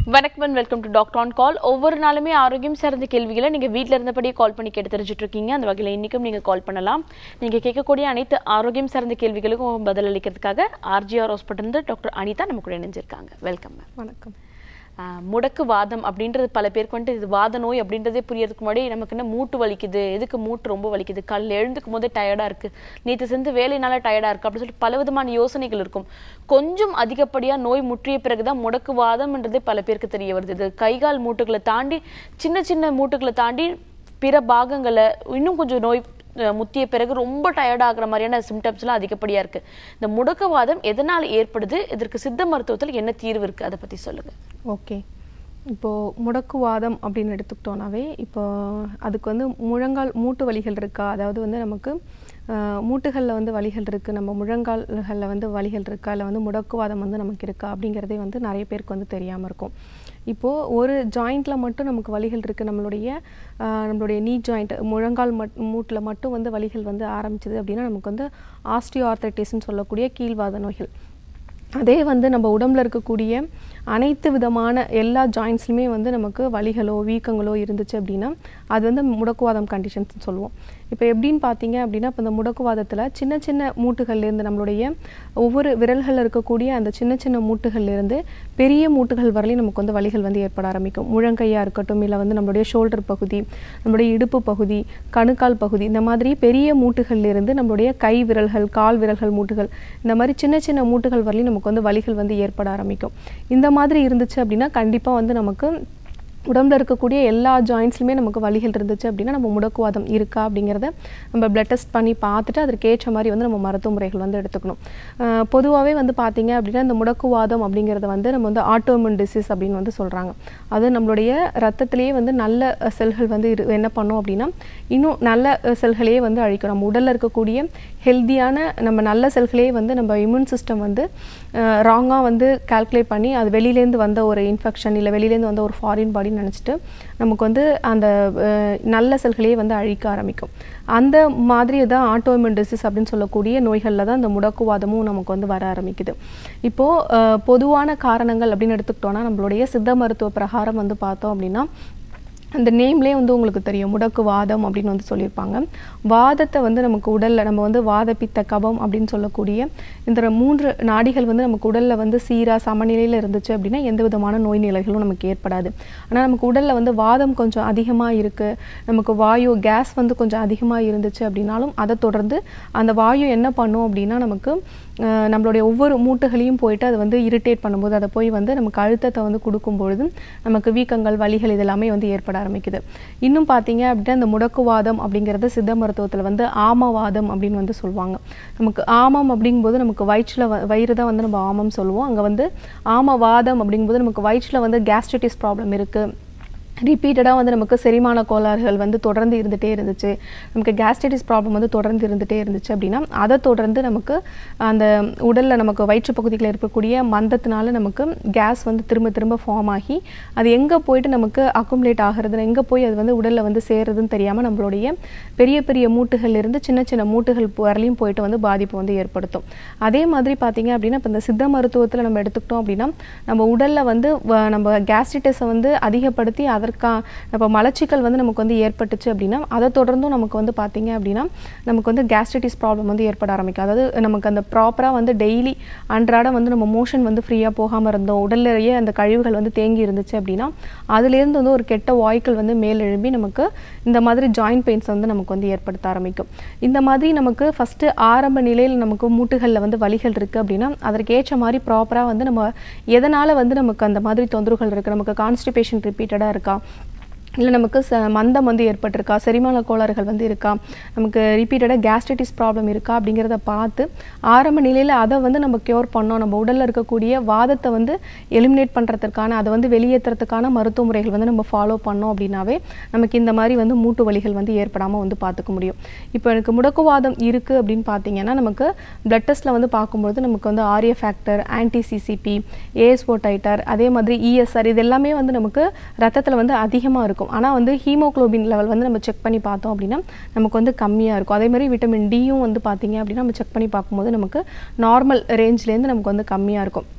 வணக்கம் and welcome to doctor on call ஒவ்வொரு நாளுமே ஆரோக்கியம் சார்ந்த கேள்விகளை நீங்கள் வீட்டில் இருந்தபடியே கால் பண்ணி கேட்டு தெரிஞ்சுட்டு இருக்கீங்க அந்த வகையில் இன்றைக்கும் நீங்கள் கால் பண்ணலாம் நீங்கள் கேட்கக்கூடிய அனைத்து ஆரோக்கியம் சார்ந்த கேள்விகளுக்கும் பதில் அளிக்கிறதுக்காக ஆர்ஜிஆர் ஹாஸ்பிட்டல் டாக்டர் அனிதா நம்ம கூட இணைஞ்சிருக்காங்க வெல்கம் மேம் வணக்கம் ஆஹ் முடக்கு வாதம் அப்படின்றது பல பேருக்கு வந்துட்டு இது வாத நோய் அப்படின்றதே புரியறதுக்கு முன்னாடி நமக்கு என்ன மூட்டு வலிக்குது எதுக்கு மூட்டு ரொம்ப வலிக்குது காலையில் எழுந்துக்கும் போதே டயர்டா இருக்கு நேற்று செஞ்ச வேலையினால டயர்டா இருக்கு அப்படின்னு சொல்லிட்டு பல விதமான யோசனைகள் இருக்கும் கொஞ்சம் அதிகப்படியா நோய் முற்றிய பிறகுதான் முடக்கு வாதம்ன்றதே பல பேருக்கு தெரிய வருது இது கைகால் மூட்டுகளை தாண்டி சின்ன சின்ன மூட்டுகளை தாண்டி பிற பாகங்களை இன்னும் கொஞ்சம் நோய் அஹ், முத்திய பிறகு ரொம்ப டயர்ட் ஆகுற மாதிரியான சிம்டம்ஸ்லாம் அதிகப்படியா இருக்கு இந்த முடக்குவாதம் எதனால் ஏற்படுது இதற்கு சித்த மருத்துவத்தில் என்ன தீர்வு இருக்கு அதை பத்தி சொல்லுங்க ஓகே இப்போது முடக்குவாதம் அப்படின்னு எடுத்துக்கிட்டோன்னாவே இப்போ அதுக்கு வந்து முழங்கால் மூட்டு வலிகள் இருக்கா அதாவது வந்து நமக்கு மூட்டுகளில் வந்து வலிகள் இருக்குது நம்ம முழங்கால்களில் வந்து வலிகள் இருக்கா இல்லை வந்து முடக்குவாதம் வந்து நமக்கு இருக்கா அப்படிங்கிறதே வந்து நிறைய பேருக்கு வந்து தெரியாமல் இருக்கும் இப்போது ஒரு ஜாயிண்ட்டில் மட்டும் நமக்கு வலிகள் இருக்குது நம்மளுடைய ஆஹ், நம்மளுடைய நீ ஜாயிண்ட் முழங்கால் மட் மூட்டில் மட்டும் வந்து வலிகள் வந்து ஆரம்பிச்சது அப்படின்னா நமக்கு வந்து ஆஸ்டியோ ஆர்த்தரைட்டிஸ்ன்னு சொல்லக்கூடிய கீழ்வாத நோய்கள் அதே வந்து நம்ம உடம்புல இருக்கக்கூடிய அனைத்து விதமான எல்லா ஜாயின்ஸ்லையுமே வந்து நமக்கு வலிகளோ வீக்கங்களோ இருந்துச்சு அப்படின்னா அது வந்து முடக்குவாதம் கண்டிஷன்ஸ் சொல்லுவோம் இப்போ எப்படின்னு பார்த்தீங்க அப்படின்னா இப்போ இந்த முடக்குவாதத்தில் சின்ன சின்ன மூட்டுகள்லேருந்து நம்மளுடைய ஒவ்வொரு விரல்களில் இருக்கக்கூடிய அந்த சின்ன சின்ன மூட்டுகள்லேருந்து பெரிய மூட்டுகள் வரலையும் நமக்கு வந்து வலிகள் வந்து ஏற்பட ஆரம்பிக்கும் முழங்கையாக இருக்கட்டும் இல்லை வந்து நம்மளுடைய ஷோல்டர் பகுதி நம்மளுடைய இடுப்பு பகுதி கணுக்கால் பகுதி இந்த மாதிரி பெரிய மூட்டுகள்லேருந்து நம்மளுடைய கை விரல்கள் கால் விரல்கள் மூட்டுகள் இந்த மாதிரி சின்ன சின்ன மூட்டுகள் வரலையும் நமக்கு வந்து வலிகள் வந்து ஏற்பட ஆரம்பிக்கும் இந்த மாதிரி இருந்துச்சு அப்படின்னா கண்டிப்பாக வந்து நமக்கு உடம்புல இருக்கக்கூடிய எல்லா ஜாயின்ஸ்லையுமே நமக்கு வலிகள் இருந்துச்சு அப்படின்னா நம்ம முடக்குவாதம் இருக்கா அப்படிங்கிறத நம்ம பிளட் டெஸ்ட் பண்ணி பார்த்துட்டு அதற்கு ஏற்ற மாதிரி வந்து நம்ம மருத்துவ முறைகள் வந்து எடுத்துக்கணும் பொதுவாகவே வந்து பார்த்தீங்க அப்படின்னா இந்த முடக்குவாதம் அப்படிங்கிறத வந்து நம்ம வந்து ஆட்டோமின் டிசீஸ் அப்படின்னு வந்து சொல்கிறாங்க அது நம்மளுடைய ரத்தத்திலேயே வந்து நல்ல அஹ், செல்கள் வந்து இரு என்ன பண்ணும் அப்படின்னா இன்னும் நல்ல அஹ், செல்களையே வந்து அழிக்கும் நம்ம உடலில் இருக்கக்கூடிய ஹெல்த்தியான நம்ம நல்ல செல்களையே வந்து நம்ம இம்யூன் சிஸ்டம் வந்து ராங்காக வந்து கால்குலேட் பண்ணி அது வெளியிலேருந்து வந்த ஒரு இன்ஃபெக்ஷன் இல்லை வெளியிலேருந்து வந்த ஒரு ஃபாரின் பாடின்னு நினச்சிட்டு நமக்கு வந்து அந்த அஹ், நல்ல செல்களையே வந்து அழிக்க ஆரம்பிக்கும் அந்த மாதிரி தான் ஆட்டோமின் டிசீஸ் அப்படின்னு சொல்லக்கூடிய நோய்களில் தான் இந்த முடக்குவாதமும் நமக்கு வந்து வர ஆரம்பிக்குது இப்போது பொதுவான காரணங்கள் அப்படின்னு எடுத்துக்கிட்டோன்னா நம்மளுடைய சித்த மருத்துவ பிரகாரம் வந்து பார்த்தோம் அப்படின்னா அந்த நேம்லேயே வந்து உங்களுக்கு தெரியும் முடக்கு வாதம் அப்படின்னு வந்து சொல்லியிருப்பாங்க வாதத்தை வந்து நமக்கு உடலில் நம்ம வந்து வாத பித்த கபம் அப்படின்னு சொல்லக்கூடிய இந்த மூன்று நாடிகள் வந்து நமக்கு உடலில் வந்து சீராக சமநிலையில் இருந்துச்சு அப்படின்னா எந்த விதமான நோய் நிலைகளும் நமக்கு ஏற்படாது ஆனால் நமக்கு உடலில் வந்து வாதம் கொஞ்சம் அதிகமாக இருக்குது நமக்கு வாயு கேஸ் வந்து கொஞ்சம் அதிகமாக இருந்துச்சு அப்படின்னாலும் அதை தொடர்ந்து அந்த வாயு என்ன பண்ணும் அப்படின்னா நமக்கு அஹ், நம்மளுடைய ஒவ்வொரு மூட்டுகளையும் போயிட்டு அதை வந்து இரிட்டேட் பண்ணும்போது அதை போய் வந்து நமக்கு அழுத்தத்தை வந்து கொடுக்கும் பொழுது நமக்கு வீக்கங்கள் வலிகள் இதெல்லாமே வந்து ஏற்பட ஆரம்பிக்குது இன்னும் பார்த்தீங்க அப்படின்னா இந்த முடக்குவாதம் அப்படிங்கிறது சித்த மருத்துவத்தில் வந்து ஆமவாதம் அப்படின்னு வந்து சொல்லுவாங்க நமக்கு ஆமம் அப்படிங்கும்போது நமக்கு வயிற்றில் வயிறு தான் வந்து நம்ம ஆமம் சொல்லுவோம் அங்கே வந்து ஆமவாதம் அப்படிங்கும்போது நமக்கு வயிற்றில் வந்து கேஸ்ட்ரிட்டிஸ் ப்ராப்ளம் இருக்குது ரிப்பீட்டடாக வந்து நமக்கு செரிமான கோளாறுகள் வந்து தொடர்ந்து இருந்துகிட்டே இருந்துச்சு நமக்கு கேஸ்ட்ரைட்டிஸ் ப்ராப்ளம் வந்து தொடர்ந்து இருந்துகிட்டே இருந்துச்சு அப்படின்னா அதை தொடர்ந்து நமக்கு அந்த உடலில் நமக்கு வயிற்று பகுதிகளில் இருக்கக்கூடிய மந்தத்தினால நமக்கு கேஸ் வந்து திரும்ப திரும்ப ஃபார்ம் ஆகி அது எங்கே போயிட்டு நமக்கு அக்குமுலேட் ஆகிறது எங்கே போய் அது வந்து உடலில் வந்து சேருதுன்னு தெரியாமல் நம்மளுடைய பெரிய பெரிய மூட்டுகள்ல இருந்து சின்ன சின்ன மூட்டுகள் வரலையும் போயிட்டு வந்து பாதிப்பு வந்து ஏற்படுத்தும் அதே மாதிரி பார்த்தீங்க அப்படின்னா இப்போ இந்த சித்த மருத்துவத்தில் நம்ம எடுத்துக்கிட்டோம் அப்படின்னா நம்ம உடலில் வந்து வ- நம்ம கேஸ்ட்ரிட்டிஸை வந்து அதிகப்படுத்தி அதற்கா இப்போ மலச்சிக்கல் வந்து நமக்கு வந்து ஏற்பட்டுச்சு அப்படின்னா அதை தொடர்ந்தும் நமக்கு வந்து பார்த்தீங்க அப்படின்னா நமக்கு வந்து கேஸ்ட்ரிட்டிஸ் ப்ராப்ளம் வந்து ஏற்பட ஆரம்பிக்கும் அதாவது நமக்கு அந்த ப்ராப்பராக வந்து டெய்லி அன்றாடம் வந்து நம்ம மோஷன் வந்து ஃப்ரீயாக போகாமல் இருந்தோம் உடல்லையே அந்த கழிவுகள் வந்து தேங்கி இருந்துச்சு அப்படின்னா அதுலேருந்து வந்து ஒரு கெட்ட வாய்க்கள் வந்து மேல் எழும்பி நமக்கு இந்த மாதிரி ஜாயிண்ட் பெயின்ஸ் வந்து நமக்கு வந்து ஏற்படுத்த ஆரம்பிக்கும் இந்த மாதிரி நமக்கு ஃபஸ்ட்டு ஆரம்ப நிலையில் நமக்கு மூட்டுகளில் வந்து வலிகள் இருக்குது அப்படின்னா அதற்கு ஏற்ற மாதிரி ப்ராப்பராக வந்து நம்ம எதனால் வந்து நமக்கு அந்த மாதிரி தொந்தரவுகள் இருக்குது நமக்கு கான்ஸ்டிபேஷன் ரிப்பீட்டடாக இருக்கா இல்லை நமக்கு ச மந்தம் வந்து ஏற்பட்டிருக்கா செரிமான கோளாறுகள் வந்து இருக்கா நமக்கு ரிப்பீட்டடாக கேஸ்ட்ரைட்டிஸ் ப்ராப்ளம் இருக்கா அப்படிங்கிறத பார்த்து ஆரம்ப நிலையில் அதை வந்து நம்ம க்யூர் பண்ணோம் நம்ம உடலில் இருக்கக்கூடிய வாதத்தை வந்து எலிமினேட் பண்ணுறதுக்கான அதை வந்து வெளியேற்றுறதுக்கான மருத்துவ முறைகள் வந்து நம்ம ஃபாலோ பண்ணோம் அப்படின்னாவே நமக்கு இந்த மாதிரி வந்து மூட்டு வலிகள் வந்து ஏற்படாமல் வந்து பார்த்துக்க முடியும் இப்போ எனக்கு முடக்குவாதம் இருக்குது அப்படின்னு பார்த்தீங்கன்னா நமக்கு பிளட் டெஸ்ட்டில் வந்து பார்க்கும்பொழுது நமக்கு வந்து RA factor anti CCP ASO titre அதே மாதிரி இஎஸ்ஆர் இது எல்லாமே வந்து நமக்கு ரத்தத்தில் வந்து அதிகமாக இருக்கும் ஆனால் வந்து ஹீமோகுளோபின் லெவல் வந்து நம்ம செக் பண்ணி பார்த்தோம் அப்படின்னா நமக்கு வந்து கம்மியாக இருக்கும் அதே மாதிரி விட்டமின் டியும் வந்து பார்த்தீங்க அப்படின்னா நம்ம செக் பண்ணி பார்க்கும்போது நமக்கு நார்மல் ரேஞ்ச்லேருந்து நமக்கு வந்து கம்மியாக இருக்கும்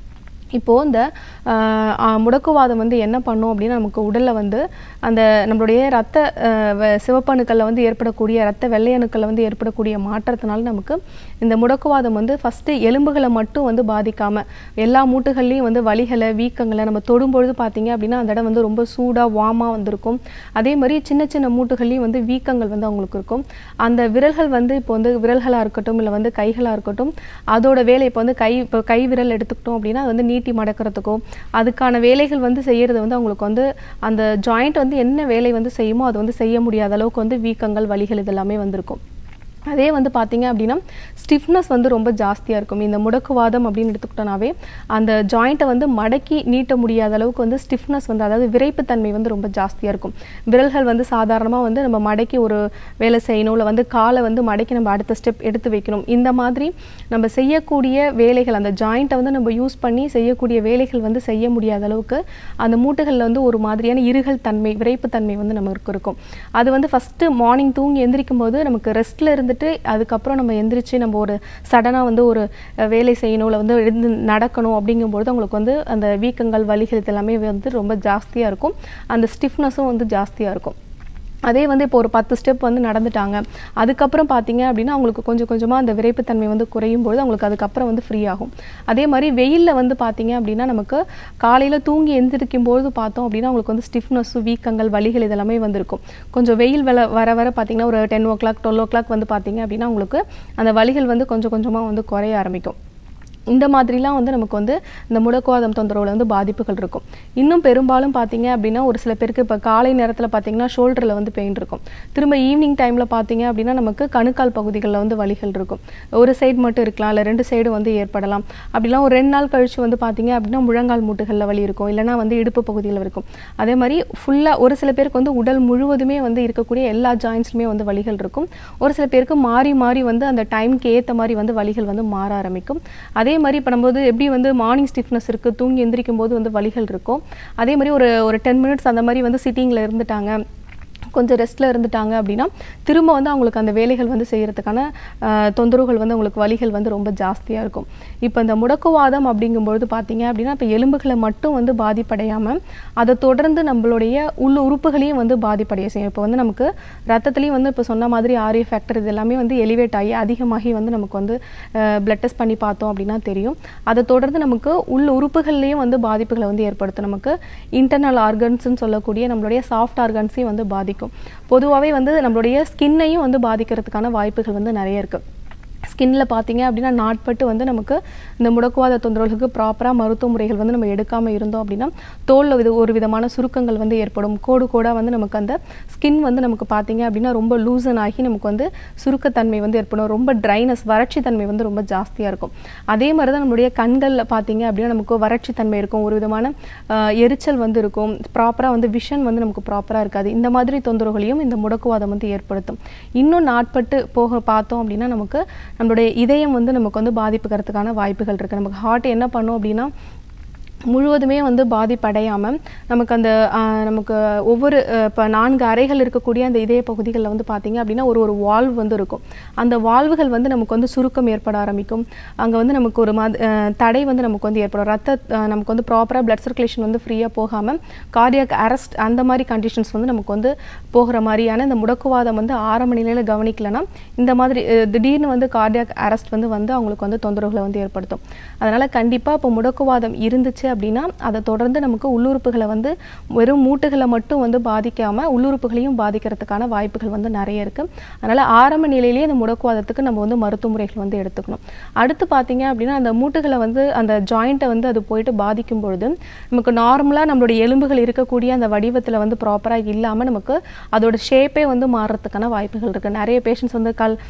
இப்போது இந்த ஆஹ், ஆஹ், முடக்குவாதம் வந்து என்ன பண்ணும் அப்படின்னா நமக்கு உடலில் வந்து அந்த நம்மளுடைய ரத்த ஆஹ், வ- சிவப்பணுக்களில் வந்து ஏற்படக்கூடிய ரத்த வெள்ளை அணுக்களில் வந்து ஏற்படக்கூடிய மாற்றத்தினால நமக்கு இந்த முடக்குவாதம் வந்து ஃபஸ்ட்டு எலும்புகளை மட்டும் வந்து பாதிக்காமல் எல்லா மூட்டுகள்லையும் வந்து வலிகளை வீக்கங்களை நம்ம தொடும்பொழுது பார்த்தீங்க அப்படின்னா அந்த இடம் வந்து ரொம்ப சூடாக வாமாக வந்திருக்கும் அதே மாதிரி சின்ன சின்ன மூட்டுகள்லையும் வந்து வீக்கங்கள் வந்து அவங்களுக்கு இருக்கும் அந்த விரல்கள் வந்து இப்போ வந்து விரல்களாக இருக்கட்டும் இல்லை வந்து கைகளாக இருக்கட்டும் அதோட வேலை இப்போ வந்து கை இப்போ கை விரல் எடுத்துக்கிட்டோம் அப்படின்னா அது வந்து நீட்டி மடக்கிறதுக்கோ அதுக்கான வேலைகள் வந்து செய்யறது வந்து அவங்களுக்கு வந்து அந்த ஜாயிண்ட் வந்து என்ன வேலை வந்து செய்யுமோ அது வந்து செய்ய முடியாத அளவுக்கு வந்து வீக்கங்கள் வலிகள் இதெல்லாமே வந்திருக்கும் அதே வந்து பார்த்தீங்க அப்படின்னா ஸ்டிஃப்னஸ் வந்து ரொம்ப ஜாஸ்தியாக இருக்கும் இந்த முடக்குவாதம் அப்படின்னு எடுத்துக்கிட்டோம்னாவே அந்த ஜாயிண்ட்டை வந்து மடக்கி நீட்ட முடியாத அளவுக்கு வந்து ஸ்டிஃப்னஸ் வந்து அதாவது விரைப்புத்தன்மை வந்து ரொம்ப ஜாஸ்தியாக இருக்கும் விரல்கள் வந்து சாதாரணமாக வந்து நம்ம மடக்கி ஒரு வேலை செய்யணும் இல்லை வந்து காலை வந்து மடக்கி நம்ம அடுத்த ஸ்டெப் எடுத்து வைக்கணும் இந்த மாதிரி நம்ம செய்யக்கூடிய வேலைகள் அந்த ஜாயிண்ட்டை வந்து நம்ம யூஸ் பண்ணி செய்யக்கூடிய வேலைகள் வந்து செய்ய முடியாத அளவுக்கு அந்த மூட்டுகளில் வந்து ஒரு மாதிரியான இருகல் தன்மை விரைப்புத்தன்மை வந்து நமக்கு இருக்கும் அது வந்து ஃபஸ்ட்டு மார்னிங் தூங்கி எந்திரிக்கும் போது நமக்கு ரெஸ்ட்டில் இருந்துட்டு அதுக்கப்புறம் நம்ம எந்திரிச்சு நம்ம ஒரு சடனாக வந்து ஒரு அஹ், வேலை செய்யணும் இல்லை வந்து எழுந்து நடக்கணும் அப்படிங்கும்பொழுது அவங்களுக்கு வந்து அந்த வீக்கங்கள் வலிகள் இது எல்லாமே வந்து ரொம்ப ஜாஸ்தியாக இருக்கும் அந்த ஸ்டிஃப்னஸும் வந்து ஜாஸ்தியாக இருக்கும் அதே வந்து இப்போ ஒரு பத்து ஸ்டெப் வந்து நடந்துட்டாங்க அதுக்கப்புறம் பார்த்தீங்க அப்படின்னா அவங்களுக்கு கொஞ்சம் கொஞ்சமாக அந்த விரைப்புத்தன்மை வந்து குறையும் பொழுது அவங்களுக்கு அதுக்கப்புறம் வந்து ஃப்ரீ ஆகும் அதே மாதிரி வெயிலில் வந்து பார்த்தீங்க அப்படின்னா நமக்கு காலையில் தூங்கி எந்திரிக்கும் பொழுது பார்த்தோம் அப்படின்னா அவங்களுக்கு வந்து ஸ்டிஃப்னஸ் வீக்கங்கள் வலிகள் இதெல்லாமே வந்திருக்கும் கொஞ்சம் வெயில் வர வர வர பார்த்தீங்கன்னா ஒரு ten o'clock twelve o'clock வந்து பார்த்தீங்க அப்படின்னா உங்களுக்கு அந்த வலிகள் வந்து கொஞ்சம் கொஞ்சமாக வந்து குறைய ஆரம்பிக்கும் இந்த மாதிரிலாம் வந்து நமக்கு வந்து இந்த முடக்குவாதம் தொந்தரவுல வந்து பாதிப்புகள் இருக்கும் இன்னும் பெரும்பாலும் பார்த்தீங்க அப்படின்னா ஒரு சில பேருக்கு இப்போ காலை நேரத்தில் பார்த்தீங்கன்னா ஷோல்டரில் வந்து பெயின் இருக்கும் திரும்ப ஈவினிங் டைமில் பார்த்தீங்க அப்படின்னா நமக்கு கணுக்கால் பகுதிகளில் வந்து வலிகள் இருக்கும் ஒரு சைடு மட்டும் இருக்கலாம் இல்லை ரெண்டு சைடு வந்து ஏற்படலாம் அப்படிலாம் ஒரு ரெண்டு நாள் கழிச்சு வந்து பார்த்தீங்க அப்படின்னா முழங்கால் மூட்டுகளில் வலி இருக்கும் இல்லைன்னா வந்து இடுப்பு பகுதியில் இருக்கும் அதே மாதிரி ஃபுல்லாக ஒரு சில பேருக்கு வந்து உடல் முழுவதுமே வந்து இருக்கக்கூடிய எல்லா ஜாயின்ஸ்லுமே வந்து வலிகள் இருக்கும் ஒரு சில பேருக்கு மாறி மாறி வந்து அந்த டைம்க்கு ஏற்ற மாதிரி வந்து வலிகள் வந்து மாற ஆரம்பிக்கும் அதே மாதிரி இப்போ நம்ம வந்து எப்படி வந்து மார்னிங் ஸ்டிஃப்னஸ் இருக்குது தூங்கி எந்திரிக்கும் போது வந்து வலிகள் இருக்கும் அதே மாதிரி ஒரு ஒரு டென் மினிட்ஸ் அந்த மாதிரி வந்து சிட்டிங்கில் இருந்துட்டாங்க கொஞ்சம் ரெஸ்ட்டில் இருந்துட்டாங்க அப்படின்னா திரும்ப வந்து அவங்களுக்கு அந்த வேலைகள் வந்து செய்கிறதுக்கான ஆஹ், தொந்தரவுகள் வந்து அவங்களுக்கு வலிகள் வந்து ரொம்ப ஜாஸ்தியாக இருக்கும் இப்போ இந்த முடக்குவாதம் அப்படிங்கும்பொழுது பார்த்தீங்க அப்படின்னா இப்போ எலும்புகளை மட்டும் வந்து பாதிப்படையாமல் அதை தொடர்ந்து நம்மளுடைய உள் உறுப்புகளையும் வந்து பாதிப்படைய செய்யும் இப்போ வந்து நமக்கு ரத்தத்துலேயும் வந்து இப்போ சொன்ன மாதிரி ஆரிய ஃபேக்டர் இது எல்லாமே வந்து எலிவேட் ஆகி அதிகமாகி வந்து நமக்கு வந்து பிளட் டெஸ்ட் பண்ணி பார்த்தோம் அப்படின்னா தெரியும் அதை தொடர்ந்து நமக்கு உள் உறுப்புகள்லேயும் வந்து பாதிப்புகளை வந்து ஏற்படுத்தும் நமக்கு இன்டர்னல் ஆர்கன்ஸ்னு சொல்லக்கூடிய நம்மளுடைய சாஃப்ட் ஆர்கன்ஸையும் வந்து பாதிக்கும் பொதுவாகவே வந்து நம்மளுடைய ஸ்கின்னையும் வந்து பாதிக்கிறதுக்கான வாய்ப்புகள் வந்து நிறைய இருக்குது ஸ்கின்ல பார்த்தீங்க அப்படின்னா நாட்பட்டு வந்து நமக்கு இந்த முடக்குவாத தொந்தரவுகளுக்கு ப்ராப்பராக மருத்துவ முறைகள் வந்து நம்ம எடுக்காமல் இருந்தோம் அப்படின்னா தோலில் வித ஒரு விதமான சுருக்கங்கள் வந்து ஏற்படும் கோடு கோடாக வந்து நமக்கு அந்த ஸ்கின் வந்து நமக்கு பார்த்தீங்க அப்படின்னா ரொம்ப லூசன் ஆகி நமக்கு வந்து சுருக்கத்தன்மை வந்து ஏற்படும் ரொம்ப ட்ரைனஸ் வறட்சி தன்மை வந்து ரொம்ப ஜாஸ்தியாக இருக்கும் அதே மாதிரி தான் நம்மளுடைய கண்களில் பார்த்தீங்க அப்படின்னா நமக்கு வறட்சி தன்மை இருக்கும் ஒரு விதமான ஆஹ், எரிச்சல் வந்து இருக்கும் ப்ராப்பராக வந்து விஷன் வந்து நமக்கு ப்ராப்பராக இருக்காது இந்த மாதிரி தொந்தரவுகளையும் இந்த முடக்குவாதம் வந்து ஏற்படுத்தும் இன்னும் நாட்பட்டு போக பார்த்தோம் அப்படின்னா நமக்கு நம்மளுடைய இதயம் வந்து நமக்கு வந்து பாதிப்புக்கிறதுக்கான வாய்ப்புகள் இருக்குது நமக்கு ஹார்ட் என்ன பண்ணும் அப்படின்னா முழுவதுமே வந்து பாதிப்படையாமல் நமக்கு அந்த ஆஹ், நமக்கு ஒவ்வொரு இப்போ நான்கு அறைகள் இருக்கக்கூடிய அந்த இதய பகுதிகளில் வந்து பார்த்தீங்க அப்படின்னா ஒரு ஒரு வால்வ் வந்து இருக்கும் அந்த வால்வுகள் வந்து நமக்கு வந்து சுருக்கம் ஏற்பட ஆரம்பிக்கும் அங்கே வந்து நமக்கு ஒரு மாத ஆஹ், தடை வந்து நமக்கு வந்து ஏற்படும் ரத்த ஆஹ், நமக்கு வந்து ப்ராப்பராக பிளட் சர்க்குலேஷன் வந்து ஃப்ரீயாக போகாமல் கார்டியாக் அரெஸ்ட் அந்த மாதிரி கண்டிஷன்ஸ் வந்து நமக்கு வந்து போகிற மாதிரியான இந்த முடக்குவாதம் வந்து ஆரம்ப நிலையில் கவனிக்கலைன்னா இந்த மாதிரி அஹ், திடீர்னு வந்து கார்டியாக் அரெஸ்ட் வந்து வந்து அவங்களுக்கு வந்து தொந்தரவுகளை வந்து ஏற்படுத்தும் அதனால் கண்டிப்பாக இப்போ முடக்குவாதம் இருந்துச்சு அப்படின்னா அதை தொடர்ந்து நமக்கு உள்ளுறுப்புகளை வந்து வெறும் மூட்டுகளை மட்டும் வந்து பாதிக்காமல் உள்ளுறுப்புகளையும் பாதிக்கிறதுக்கான வாய்ப்புகள் வந்து நிறைய இருக்குது அதனால் ஆரம்ப நிலையிலேயே அந்த முடக்குவாதத்துக்கு நம்ம வந்து மருத்துவ முறைகள் வந்து எடுத்துக்கணும் அடுத்து பார்த்தீங்க அப்படின்னா அந்த மூட்டுகளை வந்து அந்த ஜாயிண்ட்டை வந்து அது போயிட்டு பாதிக்கும் பொழுது நமக்கு நார்மலாக நம்மளுடைய எலும்புகள் இருக்கக்கூடிய அந்த வடிவத்தில் வந்து ப்ராப்பராக இல்லாமல் நமக்கு அதோட ஷேப்பே வந்து மாறுறதுக்கான வாய்ப்புகள் இருக்குது நிறைய பேஷண்ட்ஸ் வந்து கால்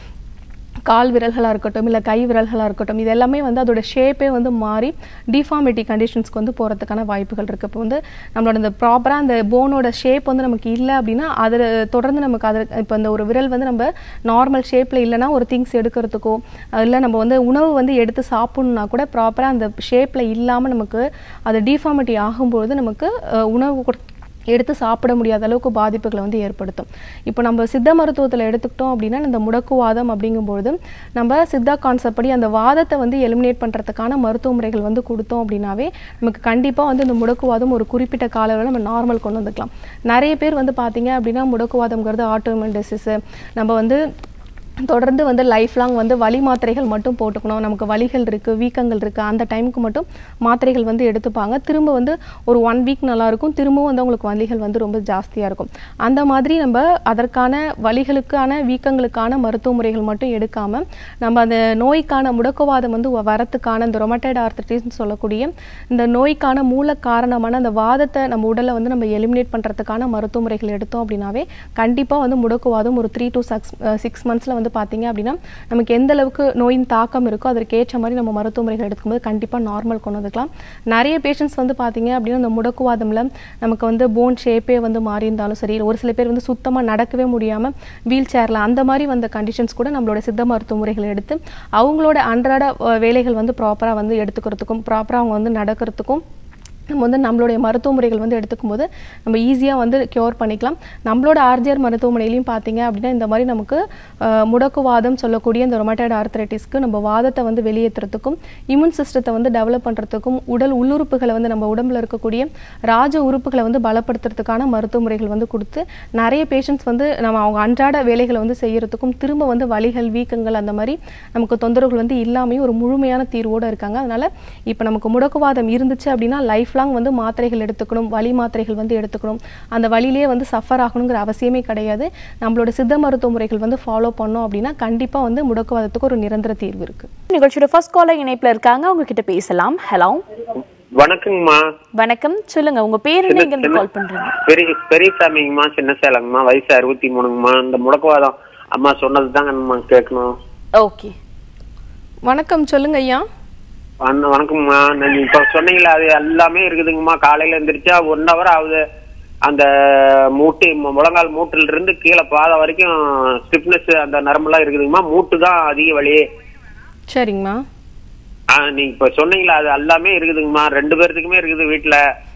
கால் விரல்களாக இருக்கட்டும் இல்லை கை விரல்களாக இருக்கட்டும் இது எல்லாமே வந்து அதோட ஷேப்பே வந்து மாறி டிஃபார்மிட்டி கண்டிஷன்ஸ்க்கு வந்து போகிறதுக்கான வாய்ப்புகள் இருக்குது இப்போ வந்து நம்மளோட இந்த ப்ராப்பராக அந்த போனோட ஷேப் வந்து நமக்கு இல்லை அப்படின்னா அதில் தொடர்ந்து நமக்கு அதில் இப்போ இந்த ஒரு விரல் வந்து நம்ம நார்மல் ஷேப்பில் இல்லைன்னா ஒரு திங்ஸ் எடுக்கிறதுக்கோ இல்லை நம்ம வந்து உணவு வந்து எடுத்து சாப்பிட்ணுன்னா கூட ப்ராப்பராக அந்த ஷேப்பில் இல்லாமல் நமக்கு அது டிஃபார்மிட்டி ஆகும்பொழுது நமக்கு அஹ், உணவு கொடு- எடுத்து சாப்பிட முடியாத அளவுக்கு பாதிப்புகளை வந்து ஏற்படுத்தும் இப்போ நம்ம சித்த மருத்துவத்தில் எடுத்துக்கிட்டோம் அப்படின்னா இந்த முடக்குவாதம் அப்படிங்கும்பொழுது நம்ம சித்தா கான்செப்ட் படி அந்த வாதத்தை வந்து எலிமினேட் பண்ணுறதுக்கான மருத்துவ முறைகள் வந்து கொடுத்தோம் அப்படின்னாவே நமக்கு கண்டிப்பாக வந்து இந்த முடக்குவாதம் ஒரு குறிப்பிட்ட கால அளவில் நம்ம நார்மல் கொண்டு வந்துக்கலாம் நிறைய பேர் வந்து பார்த்தீங்க அப்படின்னா முடக்குவாதம்ங்கிறது ஆட்டோமின் டிசீஸு நம்ம வந்து தொடர்ந்து வந்து லைஃப் லாங் வந்து வலி மாத்திரைகள் மட்டும் போட்டுக்கணும் நமக்கு வலிகள் இருக்குது வீக்கங்கள் இருக்குது அந்த டைமுக்கு மட்டும் மாத்திரைகள் வந்து எடுத்துப்பாங்க திரும்ப வந்து ஒரு ஒன் வீக் நல்லா இருக்கும் திரும்பவும் வந்து அவங்களுக்கு வலிகள் வந்து ரொம்ப ஜாஸ்தியாக இருக்கும் அந்த மாதிரி நம்ம அதற்கான வலிகளுக்கான வீக்கங்களுக்கான மருத்துவ முறைகள் மட்டும் எடுக்காமல் நம்ம அந்த நோய்க்கான முடக்குவாதம் வந்து வ- வரத்துக்கான இந்த ரொமட்டைட் ஆர்த்தட்டிஸ்னு சொல்லக்கூடிய இந்த நோய்க்கான மூல காரணமான அந்த வாதத்தை நம்ம உடலை வந்து நம்ம எலிமினேட் பண்ணுறதுக்கான மருத்துவ முறைகள் எடுத்தோம் அப்படின்னாவே கண்டிப்பாக வந்து முடக்குவாதம் ஒரு த்ரீ டு சிக்ஸ் சிக்ஸ் மந்த்ஸில் வந்து பார்த்தீங்க அப்படின்னா நமக்கு எந்த அளவுக்கு நோயின் தாக்கம் இருக்கோ அதற்கு ஏற்ற மாதிரி நம்ம மருத்துவ முறைகள் எடுக்கும்போது கண்டிப்பாக நார்மல் கொண்டு வந்துக்கலாம் நிறைய பேஷண்ட்ஸ் வந்து பார்த்தீங்க அப்படின்னா இந்த முடக்குவாதம்ல நமக்கு வந்து போன் ஷேப்பே வந்து மாறி இருந்தாலும் சரி ஒரு சில பேர் வந்து சுத்தமாக நடக்கவே முடியாமல் வீல் சேரில் அந்த மாதிரி வந்த கண்டிஷன்ஸ் கூட நம்மளோட சித்த மருத்துவ முறைகள் எடுத்து அவங்களோட அன்றாட அஹ், வேலைகள் வந்து ப்ராப்பராக வந்து எடுத்துக்கிறதுக்கும் ப்ராப்பராக அவங்க வந்து நடக்கிறதுக்கும் நம்ம வந்து நம்மளுடைய மருத்துவ முறைகள் வந்து எடுத்துக்கும் போது நம்ம ஈஸியாக வந்து க்யூர் பண்ணிக்கலாம் நம்மளோட ஆர்ஜிஆர் மருத்துவமனையிலையும் பார்த்தீங்க அப்படின்னா இந்த மாதிரி நமக்கு அஹ், முடக்குவாதம் சொல்லக்கூடிய இந்த ரொமட்டைட் ஆர்த்தரைட்டிஸ்க்கு நம்ம வாதத்தை வந்து வெளியேற்றுறதுக்கும் இம்யூன் சிஸ்டத்தை வந்து டெவலப் பண்ணுறதுக்கும் உடல் உள்ளுறுப்புகளை வந்து நம்ம உடம்புல இருக்கக்கூடிய ராஜ உறுப்புகளை வந்து பலப்படுத்துறதுக்கான மருத்துவ முறைகள் வந்து கொடுத்து நிறைய பேஷண்ட்ஸ் வந்து நம்ம அவங்க அன்றாட வேலைகளை வந்து செய்யறதுக்கும் திரும்ப வந்து வலிகள் வீக்கங்கள் அந்த மாதிரி நமக்கு தொந்தரவுகள் வந்து இல்லாமையும் ஒரு முழுமையான தீர்வோடு இருக்காங்க அதனால இப்போ நமக்கு முடக்குவாதம் இருந்துச்சு அப்படின்னா லைஃப் லாங் வந்து மாத்திரைகள் எடுத்துக்கணும் வலி மாத்திரைகள் வந்து எடுத்துக்கணும் அந்த வழியிலே வந்து சஃபர் ஆகணுங்கிற அவசியமே கிடையாது நம்மளோட சித்த மருத்துவ முறைகள் வந்து ஃபாலோ பண்ணோம் அப்படின்னா கண்டிப்பாக வந்து முடக்குவாதத்துக்கு ஒரு நிரந்தர தீர்வு இருக்குது நிகழ்ச்சியோட ஃபர்ஸ்ட் காலர் இணைப்புல இருக்காங்க அவங்க கிட்ட பேசலாம் ஹலோ வணக்கங்கம்மா வணக்கம் சொல்லுங்க உங்க பேர் என்ன எங்க இருந்து கால் பண்றீங்க பெரிய பெரியசாமிங்கம்மா சின்ன சேலங்கம்மா வயசு அறுபத்தி மூணுங்கம்மா இந்த முடக்குவாதம் அம்மா சொன்னது தாங்கம்மா கேட்கணும் ஓகே வணக்கம் சொல்லுங்க ஐயா வண- வணக்கம்மா நீங்க இப்ப சொன்னீங்களா அது எல்லாமே இருக்குதுங்கம்மா காலையில எந்திரிச்சா ஒன் ஹவர் ஆகுது அந்த மூட்டு மு- முழங்கால் மூட்டுல இருந்து கீழே பாதம் வரைக்கும் ஸ்டிப்னஸ் அந்த நரம்பெல்லாம் இருக்குதுங்கம்மா மூட்டு தான் அதிக வலி சரிங்கம்மா ஆ, நீங்க இப்ப சொன்னீங்களா அது எல்லாமே இருக்குதுங்கம்மா ரெண்டு பேர்த்துக்குமே இருக்குது வீட்டுல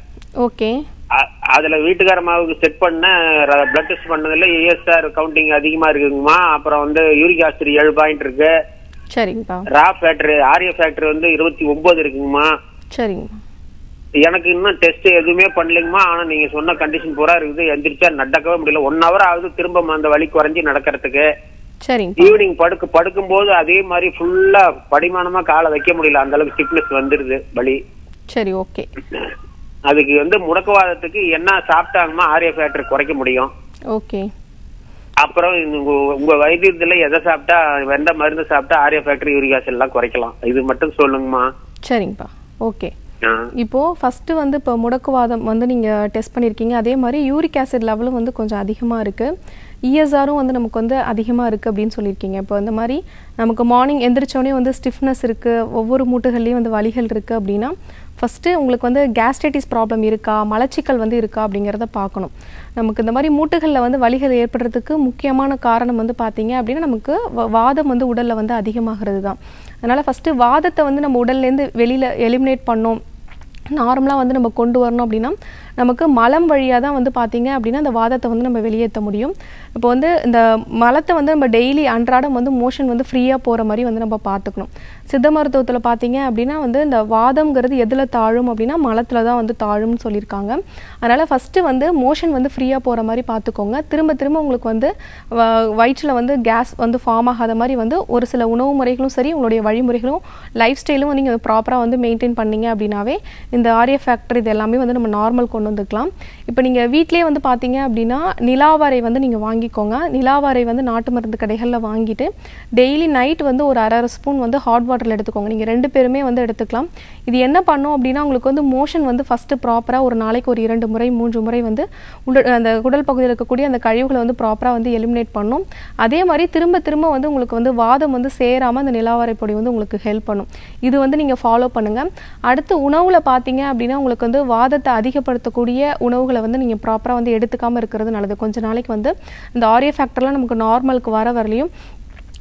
ஓகே அ- அதுல வீட்டுக்காரமாவுக்கு செட் பண்ண பிளட் டெஸ்ட் பண்ணதுல ஏஎஸ்ஆர் கவுண்டிங் அதிகமா இருக்குங்கம்மா அப்புறம் வந்து யூரிக் ஆசிட் ஏழு பாயிண்ட் இருக்கு சரிங்கப்பா ரா ஃபேக்டரி ஆரிய ஃபேக்டரி வந்து இருபத்தி ஒன்பது இருக்குங்கம்மா சரிங்கம்மா எனக்கு இன்னும் டெஸ்ட் எதுவுமே பண்ணலைங்கம்மா ஆனா நீங்க சொன்ன கண்டிஷன் பூரா இருக்குது எந்திரிச்சா நடக்கவே முடியல ஒன் ஹவர் ஆகுது திரும்ப அந்த வலி குறைஞ்சி நடக்கிறதுக்கு சரிங்கப்பா ஈவினிங் படுக்க படுக்கும்போது அதே மாதிரி ஃபுல்லா படிமானமா காலை வைக்க முடியல அந்த அளவுக்கு ஸ்டிப்னஸ் வந்துருது வலி சரி ஓகே அதுக்கு வந்து முடக்குவாதத்துக்கு என்ன சாப்பிட்டாங்கம்மா ஆரிய ஃபேக்டரி குறைக்க முடியும் ஓகே அப்புறம் இந்த உங்க உங்க வைத்தியத்துல எதை சாப்பிட்டா எந்த மருந்து சாப்பிட்டா ஆரிய ஃபேக்டரி யூரிக் ஆசிட் எல்லாம் குறைக்கலாம் இது மட்டும் சொல்லுங்கம்மா சரிங்கப்பா ஓகே ஆ. இப்போது ஃபஸ்ட்டு வந்து இப்போ முடக்குவாதம் வந்து நீங்கள் டெஸ்ட் பண்ணியிருக்கீங்க அதே மாதிரி யூரிக் ஆசிட் லெவலும் வந்து கொஞ்சம் அதிகமாக இருக்குது இஎஸ்ஆரும் வந்து நமக்கு வந்து அதிகமாக இருக்குது அப்படின்னு சொல்லியிருக்கீங்க இப்போ இந்த மாதிரி நமக்கு மார்னிங் எந்திரிச்சோடனே வந்து ஸ்டிஃப்னஸ் இருக்குது ஒவ்வொரு மூட்டுகள்லேயும் வந்து வலிகள் இருக்குது அப்படின்னா ஃபஸ்ட்டு உங்களுக்கு வந்து கேஸ்ட்ரைட்டிஸ் ப்ராப்ளம் இருக்கா மலச்சிக்கல் வந்து இருக்கா அப்படிங்கிறத பார்க்கணும் நமக்கு இந்த மாதிரி மூட்டுகளில் வந்து வலிகள் ஏற்படுறதுக்கு முக்கியமான காரணம் வந்து பார்த்தீங்க அப்படின்னா நமக்கு வ- வாதம் வந்து உடலில் வந்து அதிகமாகிறது தான் அதனால் ஃபஸ்ட்டு வாதத்தை வந்து நம்ம உடல்லேருந்து வெளியில் எலிமினேட் பண்ணோம் நார்மலாக வந்து நம்ம கொண்டு வரணும் அப்படின்னா நமக்கு மலம் வழியாக தான் வந்து பார்த்தீங்க அப்படின்னா அந்த வாதத்தை வந்து நம்ம வெளியேற்ற முடியும் இப்போ வந்து இந்த மலத்தை வந்து நம்ம டெய்லி அன்றாடம் வந்து மோஷன் வந்து ஃப்ரீயாக போகிற மாதிரி வந்து நம்ம பார்த்துக்கணும் சித்த மருத்துவத்தில் பார்த்தீங்க அப்படின்னா வந்து இந்த வாதம்ங்கிறது எதில் தாழும் அப்படின்னா மலத்தில் தான் வந்து தாழும்னு சொல்லியிருக்காங்க அதனால் ஃபஸ்ட்டு வந்து மோஷன் வந்து ஃப்ரீயாக போகிற மாதிரி பார்த்துக்கோங்க திரும்ப திரும்ப உங்களுக்கு வந்து வயிற்றில் வந்து கேஸ் வந்து ஃபார்ம் ஆகாத மாதிரி வந்து ஒரு சில உணவு முறைகளும் சரி உங்களுடைய வழிமுறைகளும் லைஃப் ஸ்டைலும் நீங்கள் ப்ராப்பராக வந்து மெயின்டைன் பண்ணீங்க அப்படின்னாவே இந்த ஆரிய ஃபேக்டர் இது எல்லாமே வந்து நம்ம நார்மல் கொண்டு வந்துக்கலாம் இப்போ நீங்கள் வீட்டிலேயே வந்து பார்த்தீங்க அப்படின்னா நிலாவாரை வந்து நீங்கள் வாங்கிக்கோங்க நிலாவாரை வந்து நாட்டு மருந்து கடைகளில் வாங்கிட்டு டெய்லி நைட் வந்து ஒரு அரை அரை ஸ்பூன் வந்து ஹாட் வாட்டரில் எடுத்துக்கோங்க நீங்கள் ரெண்டு பேருமே வந்து எடுத்துக்கலாம் இது என்ன பண்ணும் அப்படின்னா உங்களுக்கு வந்து மோஷன் வந்து ஃபஸ்ட்டு ப்ராப்பராக ஒரு நாளைக்கு ஒரு இரண்டு முறை மூன்று முறை வந்து உடல் அந்த குடல் பகுதியில் இருக்கக்கூடிய அந்த கழிவுகளை வந்து ப்ராப்பராக வந்து எலிமினேட் பண்ணும் அதே மாதிரி திரும்ப திரும்ப வந்து உங்களுக்கு வந்து வாதம் வந்து சேராமல் அந்த நிலாவாரை பொடி வந்து உங்களுக்கு ஹெல்ப் பண்ணும் இது வந்து நீங்கள் ஃபாலோ பண்ணுங்கள் அடுத்து உணவில் பார்த்தீங்க அப்படின்னா உங்களுக்கு வந்து வாதத்தை அதிகப்படுத்தக்கூடிய உணவுகளை வந்து நீங்கள் ப்ராப்பராக வந்து எடுத்துக்காமல் இருக்கிறது நல்லது கொஞ்ச நாளைக்கு வந்து இந்த ஆரிய ஃபேக்டர்லாம் நமக்கு நார்மலுக்கு வர வரலையும்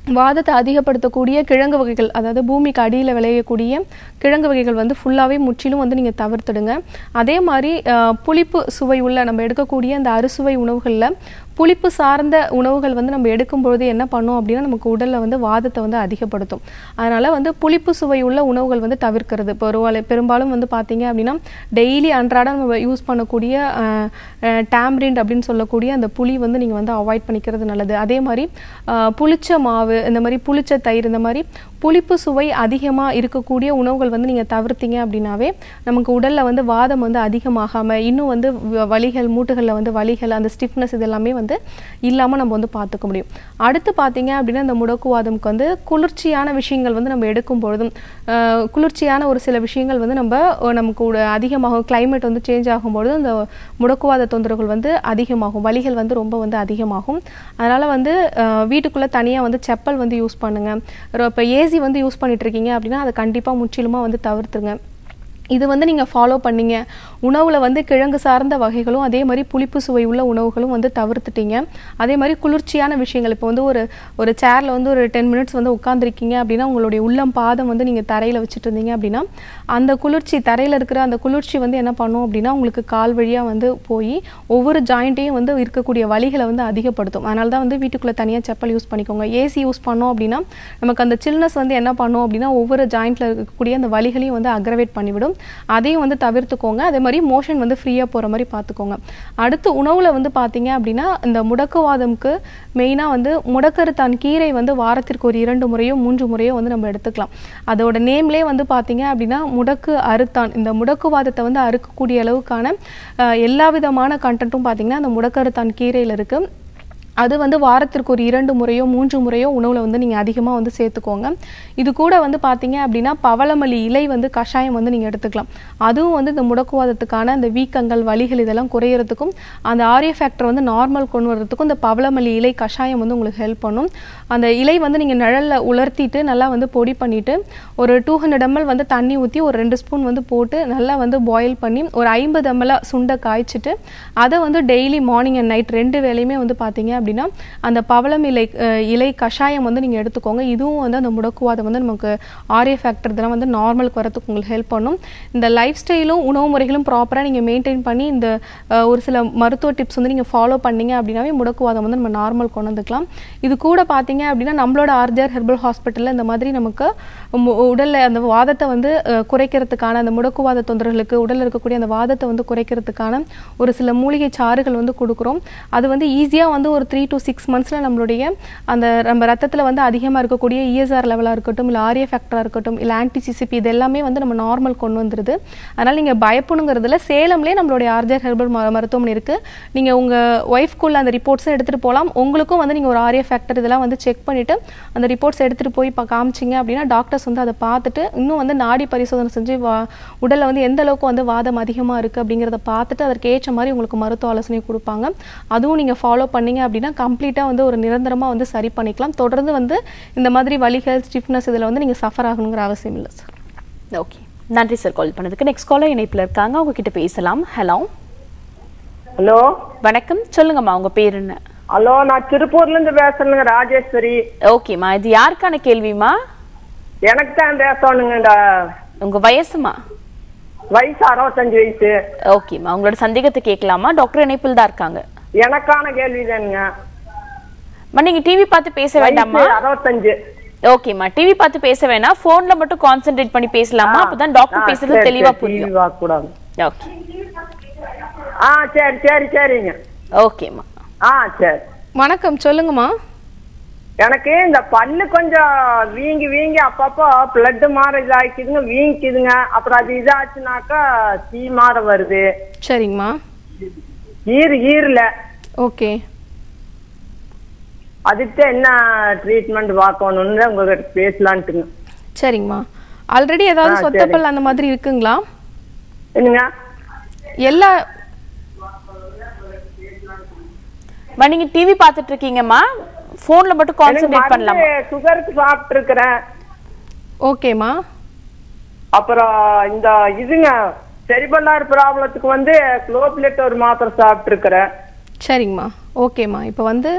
வாதத்தை அதிகப்படுத்தக்கூடிய கிழங்கு வகைகள் அதாவது பூமிக்கு அடியில் விளையக்கூடிய கிழங்கு வகைகள் வந்து ஃபுல்லாகவே முற்றிலும் வந்து நீங்கள் தவிர்த்துடுங்க அதே மாதிரி அஹ், புளிப்பு சுவை உள்ள நம்ம எடுக்கக்கூடிய அந்த அறுசுவை உணவுகளில் புளிப்பு சார்ந்த உணவுகள் வந்து நம்ம எடுக்கும் பொழுது என்ன பண்ணும் அப்படின்னா நமக்கு உடலில் வந்து வாதத்தை வந்து அதிகப்படுத்தும் அதனால் வந்து புளிப்பு சுவை உள்ள உணவுகள் வந்து தவிர்க்கிறது இப்போ ஒரு வேளை- பெரும்பாலும் வந்து பார்த்தீங்க அப்படின்னா டெய்லி அன்றாடம் நம்ம யூஸ் பண்ணக்கூடிய டேம்ரிண்ட் அப்படின்னு சொல்லக்கூடிய அந்த புளி வந்து நீங்கள் வந்து அவாய்ட் பண்ணிக்கிறது நல்லது அதே மாதிரி அஹ், புளிச்ச மாவு இந்த மாதிரி புளிச்ச தயிர் இந்த மாதிரி புளிப்பு சுவை அதிகமாக இருக்கக்கூடிய உணவுகள் வந்து நீங்கள் தவிர்த்தீங்க அப்படின்னாவே நமக்கு உடலில் வந்து வாதம் வந்து அதிகமாகாமல் இன்னும் வந்து வ- வலிகள் மூட்டுகளில் வந்து வலிகள் அந்த ஸ்டிஃப்னஸ் இதெல்லாமே வந்து இல்லாமல் நம்ம வந்து பார்த்துக்க முடியும் அடுத்து பார்த்தீங்க அப்படின்னா இந்த முடக்குவாதம்க்கு வந்து குளிர்ச்சியான விஷயங்கள் வந்து நம்ம எடுக்கும் பொழுதும் அஹ், குளிர்ச்சியான ஒரு சில விஷயங்கள் வந்து நம்ம அஹ், நமக்கு உட- அதிகமாகும் climate வந்து சேஞ்ச் ஆகும்பொழுது அந்த முடக்குவாத தொந்தரவுகள் வந்து அதிகமாகும் வலிகள் வந்து ரொம்ப வந்து அதிகமாகும் அதனால் வந்து அஹ், வீட்டுக்குள்ளே தனியாக வந்து செப்பல் வந்து யூஸ் பண்ணுங்கள் இப்போ ஏசி வந்து யூஸ் பண்ணிட்டு இருக்கீங்க அப்படின்னா அதை கண்டிப்பாக முற்றிலுமாக வந்து தவிர்த்துருங்க இது வந்து நீங்கள் ஃபாலோ பண்ணீங்க உணவில் வந்து கிழங்கு சார்ந்த வகைகளும் அதே மாதிரி புளிப்பு சுவை உள்ள உணவுகளும் வந்து தவிர்த்துட்டீங்க அதே மாதிரி குளிர்ச்சியான விஷயங்கள் இப்போ வந்து ஒரு ஒரு சேரில் வந்து ஒரு டென் மினிட்ஸ் வந்து உட்காந்துருக்கீங்க அப்படின்னா உங்களுடைய உள்ளம் பாதம் வந்து நீங்கள் தரையில் வச்சுட்டு இருந்தீங்க அப்படின்னா அந்த குளிர்ச்சி தரையில் இருக்கிற அந்த குளிர்ச்சி வந்து என்ன பண்ணும் அப்படின்னா உங்களுக்கு கால் வழியாக வந்து போய் ஒவ்வொரு ஜாயிண்ட்டையும் வந்து இருக்கக்கூடிய வலிகளை வந்து அதிகப்படுத்தும் அதனால தான் வந்து வீட்டுக்குள்ளே தனியாக செப்பல் யூஸ் பண்ணிக்கோங்க ஏசி யூஸ் பண்ணோம் அப்படின்னா நமக்கு அந்த சில்னஸ் வந்து என்ன பண்ணும் அப்படின்னா ஒவ்வொரு ஜாயிண்ட்டில் இருக்கக்கூடிய அந்த வலிகளையும் வந்து அக்ரவேட் பண்ணிவிடும் அதையும் வந்து தவிர்த்துக்கோங்க அதே மாதிரி மோஷன் வந்து ஃப்ரீயாக போகிற மாதிரி பார்த்துக்கோங்க அடுத்து உணவில் வந்து பார்த்தீங்க அப்படின்னா இந்த முடக்குவாதம்க்கு மெயினாக வந்து முடக்கருத்தான் கீரை வந்து வாரத்திற்கு ஒரு இரண்டு முறையோ மூன்று முறையோ வந்து நம்ம எடுத்துக்கலாம் அதோட நேம்லேயே வந்து பார்த்தீங்க அப்படின்னா முடக்கு அறுத்தான் இந்த முடக்குவாதத்தை வந்து அறுக்கக்கூடிய அளவுக்கான அஹ், எல்லா விதமான கண்டென்ட்டும் பார்த்தீங்கன்னா அந்த முடக்கருத்தான் கீரையில் இருக்குது அது வந்து வாரத்திற்கு ஒரு இரண்டு முறையோ மூன்று முறையோ உணவில் வந்து நீங்கள் அதிகமாக வந்து சேர்த்துக்கோங்க இது கூட வந்து பார்த்தீங்க அப்படின்னா பவளமல்லி இலை வந்து கஷாயம் வந்து நீங்கள் எடுத்துக்கலாம் அதுவும் வந்து இந்த முடக்குவாதத்துக்கான அந்த வீக்கங்கள் வலிகள் இதெல்லாம் குறையிறதுக்கும் அந்த ஆரிய ஃபேக்டர் வந்து நார்மல் கொண்டு வரதுக்கும் இந்த பவளமல்லி இலை கஷாயம் வந்து உங்களுக்கு ஹெல்ப் பண்ணும் அந்த இலை வந்து நீங்கள் நிழலில் உலர்த்திட்டு நல்லா வந்து பொடி பண்ணிவிட்டு ஒரு டூ ஹண்ட்ரட் எம்எல் வந்து தண்ணி ஊற்றி ஒரு ரெண்டு ஸ்பூன் வந்து போட்டு நல்லா வந்து பாயில் பண்ணி ஒரு ஐம்பது எம்எல் சுண்டை காய்ச்சிட்டு அதை வந்து டெய்லி மார்னிங் அண்ட் நைட் ரெண்டு வேளையுமே வந்து பார்த்தீங்க அப்படின்னா அந்த பவளம் இலை அஹ், இலை கஷாயம் வந்து நீங்கள் எடுத்துக்கோங்க இதுவும் வந்து அந்த முடக்குவாதம் வந்து நமக்கு ஆரிய ஃபேக்டர் இதெல்லாம் வந்து நார்மலுக்கு வரதுக்கு உங்களுக்கு ஹெல்ப் பண்ணும் இந்த லைஃப் ஸ்டைலும் உணவு முறைகளும் ப்ராப்பராக நீங்கள் மெயின்டைன் பண்ணி இந்த அஹ், ஒரு சில மருத்துவ டிப்ஸ் வந்து நீங்கள் ஃபாலோ பண்ணீங்க அப்படின்னாவே முடக்குவாதம் வந்து நம்ம நார்மல் கொண்டு வந்துக்கலாம் இது கூட பார்த்தீங்க அப்படின்னா நம்மளோட ஆர்ஜர் ஹெர்பல் ஹாஸ்பிட்டலில் இந்த மாதிரி நமக்கு மு- உடல்ல அந்த வாதத்தை வந்து அஹ், குறைக்கிறதுக்கான அந்த முடக்குவாத தொந்தரவுகளுக்கு உடல்ல இருக்கக்கூடிய அந்த வாதத்தை வந்து குறைக்கிறதுக்கான ஒரு சில மூலிகை சாறுகள் வந்து கொடுக்குறோம் அது வந்து ஈஸியாக வந்து ஒரு த்ரீ டு சிக்ஸ் மந்த்ஸில் நம்மளுடைய அந்த நம்ம ரத்தத்தில் வந்து அதிகமாக இருக்கக்கூடிய இஎஸ்ஆர் லெவலாக இருக்கட்டும் இல்லை ஆரிய ஃபேக்டராக இருக்கட்டும் இல்லை ஆன்டிசிசிபி இது எல்லாமே வந்து நம்ம நார்மல் கொண்டு வந்துருது அதனால் நீங்கள் பயப்படணுங்கிறதுல சேலம்லேயே நம்மளுடைய ஆர்ஜர் ஹெர்பல் ம மருத்துவமனை இருக்குது நீங்கள் உங்கள் ஒய்ஃப்குள்ள அந்த ரிப்போர்ட்ஸை எடுத்துகிட்டு போகலாம் உங்களுக்கும் வந்து நீங்கள் ஒரு ஆரிய ஃபேக்டர் இதெல்லாம் வந்து செக் பண்ணிவிட்டு அந்த ரிப்போர்ட்ஸ் எடுத்துகிட்டு போய் இப்போ காமிச்சிங்க அப்படின்னா டாக்டர்ஸ் வந்து அதை பார்த்துட்டு இன்னும் வந்து நாடி பரிசோதனை செஞ்சு வா உடலில் வந்து எந்த அளவுக்கு வந்து வாதம் அதிகமாக இருக்குது அப்படிங்கிறத பார்த்துட்டு அதற்கு ஏற்ற மாதிரி உங்களுக்கு மருத்துவ ஆலோசனை கொடுப்பாங்க அதுவும் நீங்கள் ஃபாலோ பண்ணீங்க அப்படின்னா கம்ப்ளீட்டாக வந்து ஒரு நிரந்தரமாக வந்து சரி பண்ணிக்கலாம் தொடர்ந்து வந்து இந்த மாதிரி வலிகள் ஸ்டிஃப்னஸ் இதில் வந்து நீங்கள் சஃபர் ஆகணுங்கிற அவசியம் இல்லை சார் ஓகே நன்றி சார் கால் பண்ணதுக்கு நெக்ஸ்ட் காலர் இணைப்பில் இருக்காங்க அவங்க கிட்ட பேசலாம் ஹலோ ஹலோ வணக்கம் சொல்லுங்கம்மா உங்க பேர் என்ன ஹலோ நான் திருப்பூர்ல இருந்து பேசுறேங்க ராஜேஸ்வரி ஓகேம்மா இது யாருக்கான கேள்விமா எனக்கு தான் பேசணுங்கடா உங்க வயசுமா வயசு அறுபத்தஞ்சு வயசு ஓகேம்மா உங்களோட சந்தேகத்தை கேட்கலாமா டாக்டர் இணைப்பில் தான் இருக்காங்க எனக்கான கேள்வி தானுங்க அம்மா நீங்க டிவி பார்த்து பேச வேண்டாமா வயசு அறுபத்தஞ்சு ஓகேம்மா டிவி பார்த்து பேச வேணாம் போன்ல மட்டும் கான்சென்ட்ரேட் பண்ணி பேசலாமா அப்பதான் டாக்டர் பேசுறது தெளிவா புரியும் கூடாது ஓகே ஆ சரி சரி சரிங்க ஓகேம்மா ஆ சரி வணக்கம் சொல்லுங்கம்மா எனக்கு இந்த பல்லு கொஞ்சம் வீங்கி வீங்கி அப்பப்போ பிளட் மாற இதாக்கிதுங்க வீங்கிக்குதுங்க அப்புறம் அது இதாச்சுனாக்கா சீ மாற வருது சரிங்கம்மா ஈரு ஈரல ஓகே அதுக்கு என்ன ட்ரீட்மெண்ட் பார்க்கணும்னு உங்ககிட்ட பேசலான்ட்டுங்க சரிங்கம்மா ஆல்ரெடி ஏதாவது ஆ, சொத்தப்பல் அந்த மாதிரி இருக்குங்களா என்னங்க எல்லா அம்மா நீங்க டிவி பார்த்துட்டு இருக்கீங்கம்மா போன்ல மட்டும் கான்சென்ட்ரேட் பண்ணலாமா சுகருக்கு சாப்பிட்டு இருக்கிறேன் ஓகேம்மா அப்புறம் இந்த இதுங்க செரிபல்லார் ப்ராப்ளத்துக்கு வந்து குளோப்லெட் ஒரு மாத்திரை சாப்பிட்டு இருக்கிறேன் சரிங்கம்மா ஓகேம்மா இப்போ வந்து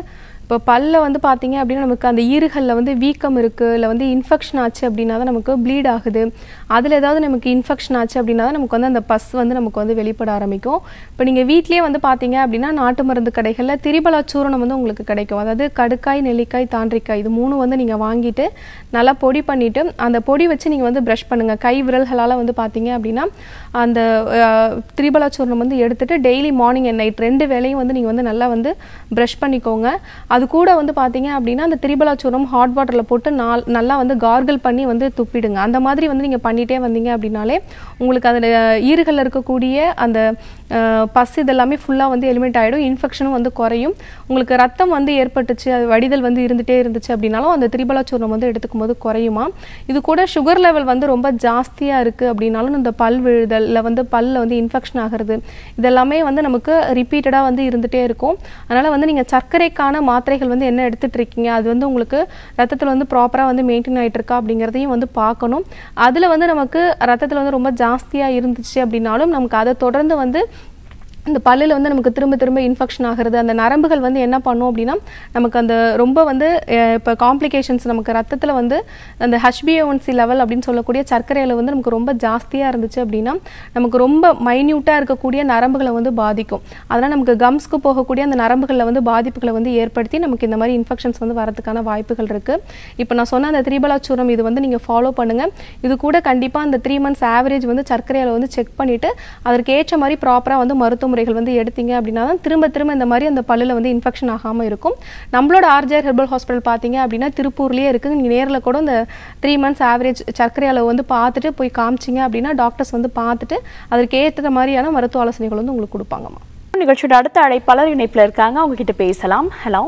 இப்போ பல்ல வந்து பார்த்தீங்க அப்படின்னா நமக்கு அந்த ஈறுகளில் வந்து வீக்கம் இருக்குது இல்லை வந்து இன்ஃபெக்ஷன் ஆச்சு அப்படின்னா தான் நமக்கு ப்ளீட் ஆகுது அதில் ஏதாவது நமக்கு இன்ஃபெக்ஷன் ஆச்சு அப்படின்னா தான் நமக்கு வந்து அந்த பஸ் வந்து நமக்கு வந்து வெளிப்பட ஆரம்பிக்கும் இப்போ நீங்கள் வீட்லேயே வந்து பார்த்தீங்க அப்படின்னா நாட்டு மருந்து கடைகளில் திரிபலா சூரணம் வந்து உங்களுக்கு கிடைக்கும் அதாவது கடுக்காய் நெல்லிக்காய் தாண்டிக்காய் இது மூணு வந்து நீங்கள் வாங்கிட்டு நல்லா பொடி பண்ணிவிட்டு அந்த பொடி வச்சு நீங்கள் வந்து ப்ரஷ் பண்ணுங்கள் கை விரல்களால் வந்து பார்த்தீங்க அப்படின்னா அந்த அஹ், திரிபலா சூர்ணம் வந்து எடுத்துட்டு டெய்லி மார்னிங் அண்ட் நைட் ரெண்டு வேளையும் வந்து நீங்கள் வந்து நல்லா வந்து ப்ரஷ் பண்ணிக்கோங்க அது கூட வந்து பார்த்தீங்க அப்படின்னா அந்த திரிபலா சூர்ணம் ஹாட் வாட்டரில் போட்டு நாள் நல்லா வந்து கார்கிள் பண்ணி வந்து துப்பிடுங்க அந்த மாதிரி வந்து நீங்கள் பண்ணிகிட்டே வந்தீங்க அப்படின்னாலே உங்களுக்கு அதில் ஈறுகளில் இருக்கக்கூடிய அந்த அஹ், பஸ் இதெல்லாமே ஃபுல்லாக வந்து எலிமினேட் ஆகிடும் இன்ஃபெக்ஷனும் வந்து குறையும் உங்களுக்கு ரத்தம் வந்து ஏற்பட்டுச்சு அது வடிதல் வந்து இருந்துகிட்டே இருந்துச்சு அப்படின்னாலும் அந்த திரிபலா சூர்ணம் வந்து எடுத்துக்கும் போது குறையுமா இது கூட சுகர் லெவல் வந்து ரொம்ப ஜாஸ்தியாக இருக்குது அப்படின்னாலும் இந்த பல் விழுதல் இல்லை வந்து பல்ல வந்து இன்ஃபெக்ஷன் ஆகிறது இதெல்லாமே வந்து நமக்கு ரிப்பீட்டடாக வந்து இருந்துகிட்டே இருக்கும் அதனால் வந்து நீங்கள் சர்க்கரைக்கான மாத்திரைகள் வந்து என்ன எடுத்துட்டு இருக்கீங்க அது வந்து உங்களுக்கு ரத்தத்தில் வந்து ப்ராப்பராக வந்து மெயின்டைன் ஆகிட்டு இருக்கா அப்படிங்கிறதையும் வந்து பார்க்கணும் அதில் வந்து நமக்கு ரத்தத்தில் வந்து ரொம்ப ஜாஸ்தியாக இருந்துச்சு அப்படின்னாலும் நமக்கு அதை தொடர்ந்து வந்து இந்த பல்லில் வந்து நமக்கு திரும்ப திரும்ப இன்ஃபெக்ஷன் ஆகிறது அந்த நரம்புகள் வந்து என்ன பண்ணும் அப்படின்னா நமக்கு அந்த ரொம்ப வந்து இப்போ காம்ப்ளிகேஷன்ஸ் நமக்கு ரத்தத்தில் வந்து அந்த ஹச்பிஏஒன்சி லெவல் அப்படின்னு சொல்லக்கூடிய சர்க்கரை அளவு வந்து நமக்கு ரொம்ப ஜாஸ்தியாக இருந்துச்சு அப்படின்னா நமக்கு ரொம்ப மைன்யூட்டாக இருக்கக்கூடிய நரம்புகளை வந்து பாதிக்கும் அதனால் நமக்கு கம்ஸ்க்கு போகக்கூடிய அந்த நரம்புகளில் வந்து பாதிப்புகளை வந்து ஏற்படுத்தி நமக்கு இந்த மாதிரி இன்ஃபெக்ஷன்ஸ் வந்து வரதுக்கான வாய்ப்புகள் இருக்குது இப்போ நான் சொன்ன அந்த திரிபலாச்சூரம் இது வந்து நீங்கள் ஃபாலோ பண்ணுங்கள் இது கூட கண்டிப்பாக அந்த த்ரீ மந்த்ஸ் ஆவரேஜ் வந்து சர்க்கரை அளவு வந்து செக் பண்ணிவிட்டு அதற்கு ஏற்ற மாதிரி ப்ராப்பராக வந்து மருத்துவ முறைகள் வந்து எடுத்தீங்க அப்படின்னா தான் திரும்ப திரும்ப இந்த மாதிரி அந்த பல்லில் வந்து இன்ஃபெக்ஷன் ஆகாமல் இருக்கும் நம்மளோட ஆர்ஜர் ஹெர்பல் ஹாஸ்பிட்டல் பார்த்தீங்க அப்படின்னா திருப்பூர்லேயே இருக்குது நீங்கள் நேரில் கூட இந்த த்ரீ மந்த்ஸ் ஆவரேஜ் சர்க்கரை அளவு வந்து பார்த்துட்டு போய் காமிச்சிங்க அப்படின்னா டாக்டர்ஸ் வந்து பார்த்துட்டு அதற்கு ஏற்ற மாதிரியான மருத்துவ ஆலோசனைகள் வந்து உங்களுக்கு கொடுப்பாங்கம்மா நிகழ்ச்சியோட அடுத்த அழைப்பாளர் இணைப்புல இருக்காங்க அவங்க கிட்ட பேசலாம் hello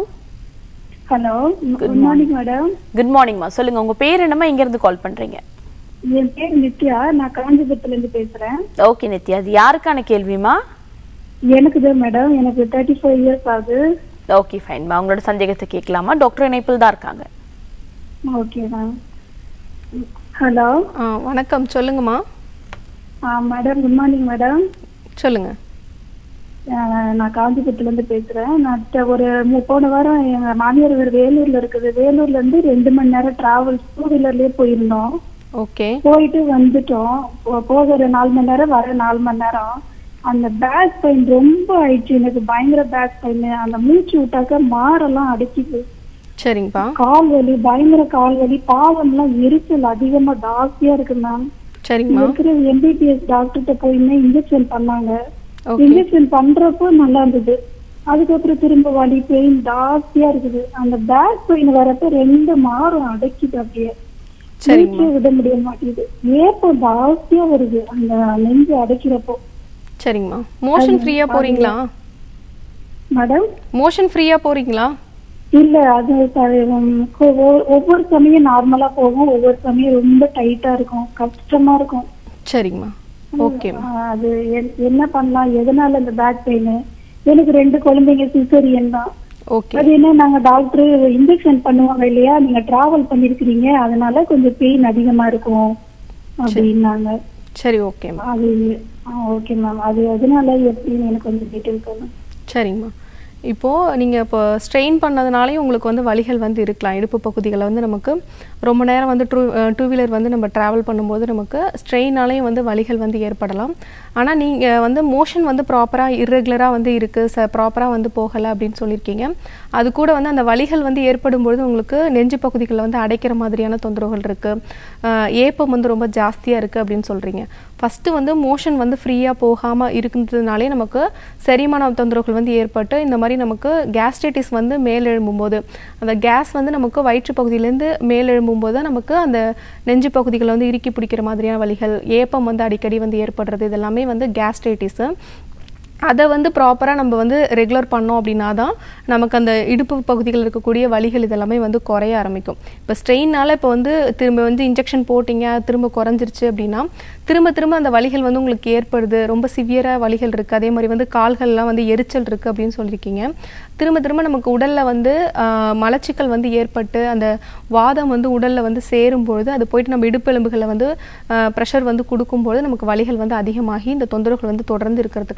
hello good morning madam good மார்னிங்மா சொல்லுங்க உங்க பேர் என்னமா இங்க இருந்து கால் பண்றீங்க என் பேர் நித்யா நான் காஞ்சிபுரத்துல இருந்து பேசுறேன் ஓகே நித்யா அது யாருக்கான கேள்விமா எனக்கு தான் மேடம் எனக்கு தேர்ட்டி ஃபைவ் இயர்ஸ் ஆகுது ஓகே ஃபைன்மா உங்களோட சந்தேகத்தை கேட்கலாமா டாக்டர் இணைப்பில் தான் இருக்காங்க ஓகே மேம் ஹலோ ஆ, வணக்கம் சொல்லுங்கம்மா மேடம் குட் மார்னிங் மேடம் சொல்லுங்கள் நான் காஞ்சிபுரத்துல இருந்து பேசுறேன் நான் ட- ஒரு மு- போன வாரம் எங்க மாமியார் வீடு வேலூர்ல இருக்குது வேலூர்ல இருந்து ரெண்டு மணி நேரம் டிராவல் டூ வீலர்லயே போயிருந்தோம் ஓகே போயிட்டு வந்துட்டோம் போ- போக ஒரு நாலு மணி நேரம் வர நாலு மணி நேரம் அந்த பேக் பெயின் ரொம்ப ஆயிடுச்சு எனக்கு பயங்கர பேக் பெயின் அந்த மூச்சு விட்டாக்க மாரெல்லாம் அடிக்குது சரிங்கப்பா கால் வலி பயங்கர கால் வலி பாவம்லாம் எரிச்சல் அதிகமா ஜாஸ்தியா இருக்கு மேம் சரிங்கம்மா இருக்கிற எம்பிபிஎஸ் டாக்டர்கிட்ட போயிருந்தேன் இன்ஜெக்ஷன் பண்ணாங்க ஓகே இன்ஜெக்ஷன் பண்றப்போ நல்லா இருந்தது அதுக்கப்புறம் திரும்ப வலி பெயின் ஜாஸ்தியா இருக்குது அந்த பேக் பெயின் வரப்ப ரெண்டு மாறும் அடைக்குது அப்படியே சரிங்கம்மா மூச்சே விட முடிய மாட்டேங்குது ஏப்பம் ஜாஸ்தியா வருது அந்த நெஞ்சு அடைக்கிறப்போ சரிங்கம்மா மோஷன் ஃப்ரீயாக போகிறீங்களா மேடம் மோஷன் ஃப்ரீயாக போகிறீங்களா இல்ல அது ச- உம், ஒவ்வொரு ஒவ்வொரு சமயம் நார்மலா போகும் ஒவ்வொரு சமயம் ரொம்ப டைட்டா இருக்கும் கஷ்டமா இருக்கும் சரிங்கம்மா ஓகேம்மா ஆஹ் அது என்- என்ன பண்ணலாம் எதனால இந்த பேக் பெயின் எனக்கு ரெண்டு குழந்தைங்க சிசரியன் தான் ஓகே அது என்ன நாங்க டாக்டர் இன்ஜெக்ஷன் பண்ணுவாங்க இல்லையா நீங்க டிராவல் பண்ணிருக்கிறீங்க அதனால கொஞ்சம் பெயின் அதிகமா இருக்கும் அப்படின்னாங்க சரி ஓகேம்மா அது ஓகே மேம் அது எதனால எப்படின்னு எனக்கு கொஞ்சம் டீட்டெயில் சொல்லுங்க சரிங்கம்மா இப்போது நீங்கள் இப்போ ஸ்ட்ரெயின் பண்ணதுனாலையும் உங்களுக்கு வந்து வலிகள் வந்து இருக்கலாம் இடுப்பு பகுதிகளில் வந்து நமக்கு ரொம்ப நேரம் வந்து டூ டூ வீலர் வந்து நம்ம ட்ராவல் பண்ணும்போது நமக்கு ஸ்ட்ரெயினாலையும் வந்து வலிகள் வந்து ஏற்படலாம் ஆனால் நீங்கள் வந்து மோஷன் வந்து ப்ராப்பராக இர்ரெகுலராக வந்து இருக்குது ச ப்ராப்பராக வந்து போகலை அப்படின்னு சொல்லியிருக்கீங்க அது கூட வந்து அந்த வலிகள் வந்து ஏற்படும் பொழுது உங்களுக்கு நெஞ்சு பகுதிகளில் வந்து அடைக்கிற மாதிரியான தொந்தரவுகள் இருக்குது ஏப்பம் வந்து ரொம்ப ஜாஸ்தியாக இருக்குது அப்படின்னு சொல்கிறீங்க ஃபஸ்ட்டு வந்து மோஷன் வந்து ஃப்ரீயாக போகாமல் இருக்கிறதுனாலே நமக்கு செரிமான தொந்தரவுகள் வந்து ஏற்பட்டு இந்த மாதிரி நமக்கு கேஸ்ட்ரைட்டிஸ் வந்து மேலெழும்பும்போது அந்த கேஸ் வந்து நமக்கு வயிற்று பகுதியிலேருந்து மேலெழும்பும்போது தான் நமக்கு அந்த நெஞ்சு பகுதிகளை வந்து இறுக்கி பிடிக்கிற மாதிரியான வலிகள் ஏப்பம் வந்து அடிக்கடி வந்து ஏற்படுறது இதெல்லாமே வந்து கேஸ்ட்ரைட்டிஸு அதை வந்து ப்ராப்பராக நம்ம வந்து ரெகுலர் பண்ணோம் அப்படின்னா தான் நமக்கு அந்த இடுப்பு பகுதிகளில் இருக்கக்கூடிய வலிகள் இதெல்லாமே வந்து குறைய ஆரம்பிக்கும் இப்போ ஸ்ட்ரெயினால் இப்போ வந்து திரும்ப வந்து இன்ஜெக்ஷன் போட்டிங்க திரும்ப குறைஞ்சிருச்சு அப்படின்னா திரும்ப திரும்ப அந்த வலிகள் வந்து உங்களுக்கு ஏற்படுது ரொம்ப சிவியராக வலிகள் இருக்குது அதே மாதிரி வந்து கால்கள்லாம் வந்து எரிச்சல் இருக்குது அப்படின்னு சொல்லியிருக்கீங்க திரும்ப திரும்ப நமக்கு உடலில் வந்து ஆஹ், மலச்சிக்கல் வந்து ஏற்பட்டு அந்த வாதம் வந்து உடலில் வந்து சேரும் பொழுது அது போயிட்டு நம்ம இடுப்பெலும்புகளை வந்து ப்ரெஷர் வந்து கொடுக்கும்போது நமக்கு வலிகள் வந்து அதிகமாகி இந்த தொந்தரவுகள் வந்து தொடர்ந்து இருக்கிறதுக்கான வாய்ப்புகள்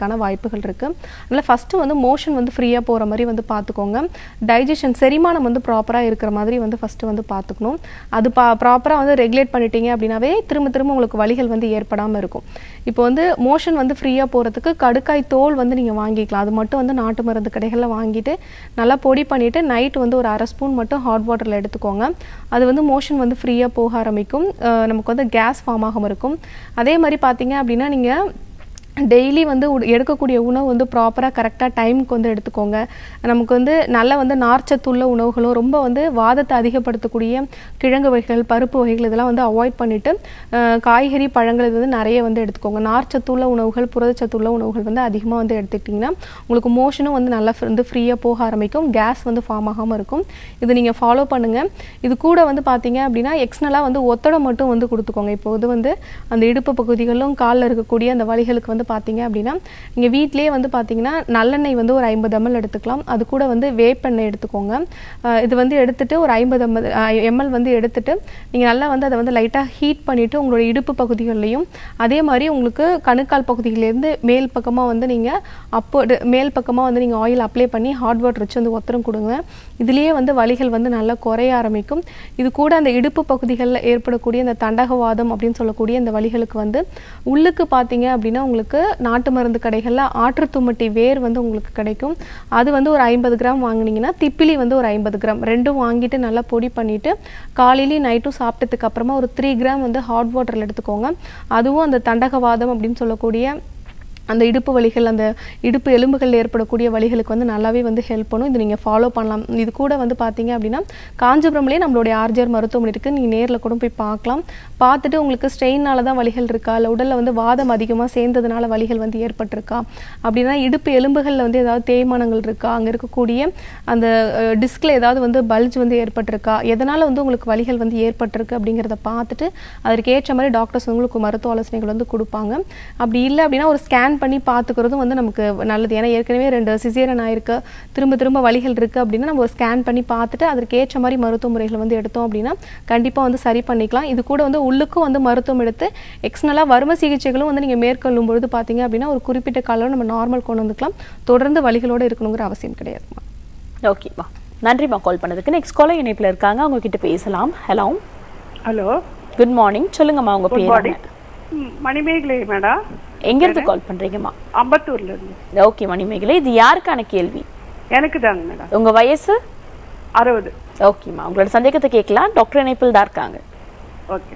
வாய்ப்புகள் இருக்குது அதனால் ஃபஸ்ட்டு வந்து மோஷன் வந்து ஃப்ரீயாக போகிற மாதிரி வந்து பார்த்துக்கோங்க டைஜஷன் செரிமானம் வந்து ப்ராப்பராக இருக்கிற மாதிரி வந்து ஃபஸ்ட்டு வந்து பார்த்துக்கணும் அது பா ப்ராப்பராக வந்து ரெகுலேட் பண்ணிட்டீங்க அப்படின்னாவே திரும்ப திரும்ப உங்களுக்கு வலிகள் வந்து ஏற்படாமல் இருக்கும் இப்போ வந்து மோஷன் வந்து ஃப்ரீயாக போகிறதுக்கு கடுக்காய் தோல் வந்து நீங்கள் வாங்கிக்கலாம் அது மட்டும் வந்து நாட்டு மருந்து கடைகளில் வாங்கிட்டு நல்லா பொடி பண்ணிவிட்டு நைட் வந்து ஒரு அரை ஸ்பூன் மட்டும் ஹாட் வாட்டரில் எடுத்துக்கோங்க அது வந்து மோஷன் வந்து ஃப்ரீயாக போக ஆரம்பிக்கும் அஹ் நமக்கு வந்து கேஸ் ஃபார்ம் ஆகாம இருக்கும் அதே மாதிரி பார்த்தீங்க அப்படின்னா நீங்கள் டெய்லி வந்து உடு- எடுக்கக்கூடிய உணவு வந்து ப்ராப்பராக கரெக்டாக டைமுக்கு வந்து எடுத்துக்கோங்க நமக்கு வந்து நல்ல வந்து நார்ச்சத்துள்ள உணவுகளும் ரொம்ப வந்து வாதத்தை அதிகப்படுத்தக்கூடிய கிழங்கு வகைகள் பருப்பு வகைகள் இதெல்லாம் வந்து அவாய்ட் பண்ணிவிட்டு காய்கறி பழங்கள் இது வந்து நிறைய வந்து எடுத்துக்கோங்க நார்ச்சத்துள்ள உணவுகள் புரதச்சத்துள்ள உணவுகள் வந்து அதிகமாக வந்து எடுத்துக்கிட்டிங்கன்னா உங்களுக்கு மோஷனும் வந்து நல்லா வந்து ஃப்ரீயாக போக ஆரம்பிக்கும் கேஸ் வந்து ஃபார்ம் ஆகாமல் இருக்கும் இது நீங்கள் ஃபாலோ பண்ணுங்கள் இது கூட வந்து பார்த்தீங்க அப்படின்னா எக்ஸ்னலாக வந்து ஒத்தடம் மட்டும் வந்து கொடுத்துக்கோங்க இப்போ இது வந்து அந்த இடுப்பு பகுதிகளிலும் காலில் இருக்கக்கூடிய அந்த வலிகளுக்கு வந்து பார்த்தீங்க அப்படின்னா நீங்கள் வீட்டிலேயே வந்து பார்த்தீங்கன்னா நல்லெண்ணெய் வந்து ஒரு ஐம்பது எம்எல் எடுத்துக்கலாம் அது கூட வந்து வேப்பெண்ணெய் எடுத்துக்கோங்க அஹ் இது வந்து எடுத்துட்டு ஒரு ஐம்பது ஐம்பது எம்எல் வந்து எடுத்துட்டு நீங்கள் நல்லா வந்து அதை வந்து லைட்டாக ஹீட் பண்ணிவிட்டு உங்களோட இடுப்பு பகுதிகள்லையும் அதே மாதிரி உங்களுக்கு கணுக்கால் பகுதியிலேருந்து மேல் பக்கமாக வந்து நீங்கள் அப்போ மேல் பக்கமாக வந்து நீங்கள் ஆயில் அப்ளை பண்ணி ஹாட் வாட்டர் வச்சு வந்து ஒத்தரம் கொடுங்க இதுலேயே வந்து வலிகள் வந்து நல்லா குறைய ஆரம்பிக்கும் இது கூட அந்த இடுப்பு பகுதிகளில் ஏற்படக்கூடிய இந்த தண்டகவாதம் அப்படின்னு சொல்லக்கூடிய இந்த வலிகளுக்கு வந்து உள்ளுக்கு பார்த்தீங்க அப்படின்னா உங்களுக்கு நாட்டு மருந்து கடைகளில் ஆற்றுத்தும்மட்டி வேர் வந்து உங்களுக்கு கிடைக்கும் அது வந்து ஒரு ஐம்பது கிராம் வாங்குனீங்கன்னா திப்பிலி வந்து ஒரு ஐம்பது கிராம் ரெண்டும் வாங்கிட்டு நல்லா பொடி பண்ணிட்டு காலையிலையும் நைட்டும் சாப்பிட்டதுக்கு அப்புறமா ஒரு த்ரீ கிராம் வந்து ஹாட் வாட்டரில் எடுத்துக்கோங்க அதுவும் அந்த தண்டகவாதம் அப்படின்னு சொல்லக்கூடிய அந்த இடுப்பு வலிகள் அந்த இடுப்பு எலும்புகள் ஏற்படக்கூடிய வலிகளுக்கு வந்து நல்லாவே வந்து ஹெல்ப் பண்ணும் இது நீங்கள் ஃபாலோ பண்ணலாம் இது கூட வந்து பார்த்தீங்க அப்படின்னா காஞ்சிபுரம்லேயே நம்மளுடைய ஆர்ஜர் மருத்துவமனை இருக்குது நீங்கள் நேரில் கூட போய் பார்க்கலாம் பார்த்துட்டு உங்களுக்கு ஸ்ட்ரெயினால தான் வலிகள் இருக்கா இல்லை உடலில் வந்து வாதம் அதிகமாக சேர்ந்ததுனால வலிகள் வந்து ஏற்பட்டிருக்கா அப்படின்னா இடுப்பு எலும்புகளில் வந்து ஏதாவது தேய்மானங்கள் இருக்கா அங்கே இருக்கக்கூடிய அந்த டிஸ்கில் ஏதாவது வந்து பல்ஜ் வந்து ஏற்பட்டிருக்கா எதனால் வந்து உங்களுக்கு வலிகள் வந்து ஏற்பட்டிருக்கு அப்படிங்கிறத பார்த்துட்டு அதற்கு ஏற்ற மாதிரி டாக்டர்ஸ் உங்களுக்கு மருத்துவ ஆலோசனைகள் வந்து கொடுப்பாங்க அப்படி இல்லை அப்படின்னா ஒரு ஸ்கேன் பண்ணி பார்த்துக்கிறதும் வந்து நமக்கு நல்லது ஏன்னா ஏற்கனவே ரெண்டு சிசேரன் ஆயிருக்கு திரும்ப திரும்ப வலிகள் இருக்குது அப்படின்னா நம்ம ஒரு ஸ்கேன் பண்ணி பார்த்துட்டு அதற்கு ஏற்ற மாதிரி மருத்துவ முறைகளை வந்து எடுத்தோம் அப்படின்னா கண்டிப்பாக வந்து சரி பண்ணிக்கலாம் இது கூட வந்து உள்ளுக்கும் வந்து மருத்துவம் எடுத்து எக்ஸ்னலாக வறுமை சிகிச்சைகளும் வந்து நீங்கள் மேற்கொள்ளும் பொழுது பார்த்தீங்க அப்படின்னா ஒரு குறிப்பிட்ட காலம் நம்ம நார்மல் கொண்டு வந்துக்கலாம் தொடர்ந்து வலிகளோடு இருக்கணுங்கிற அவசியம் கிடையாதுமா ஓகேம்மா நன்றிம்மா கால் பண்ணதுக்கு நெக்ஸ்ட் காலர் இணைப்பில் இருக்காங்க அவங்க கிட்ட பேசலாம் ஹலோ ஹலோ குட் மார்னிங் சொல்லுங்கம்மா உங்க குட் பேர் மார்னிங் என்ன? மணிமேகலை மேடம் எங்க இருந்து கால் பண்றீங்கம்மா அம்பத்தூர்ல இருந்து ஓகே மணிமேகலை இது யாருக்கான கேள்வி எனக்கு தாங்க மேடம் உங்க வயசு அறுபது ஓகேம்மா உங்களோட சந்தேகத்தை கேட்கலாம் டாக்டர் இணைப்பில் தான் இருக்காங்க ஓகே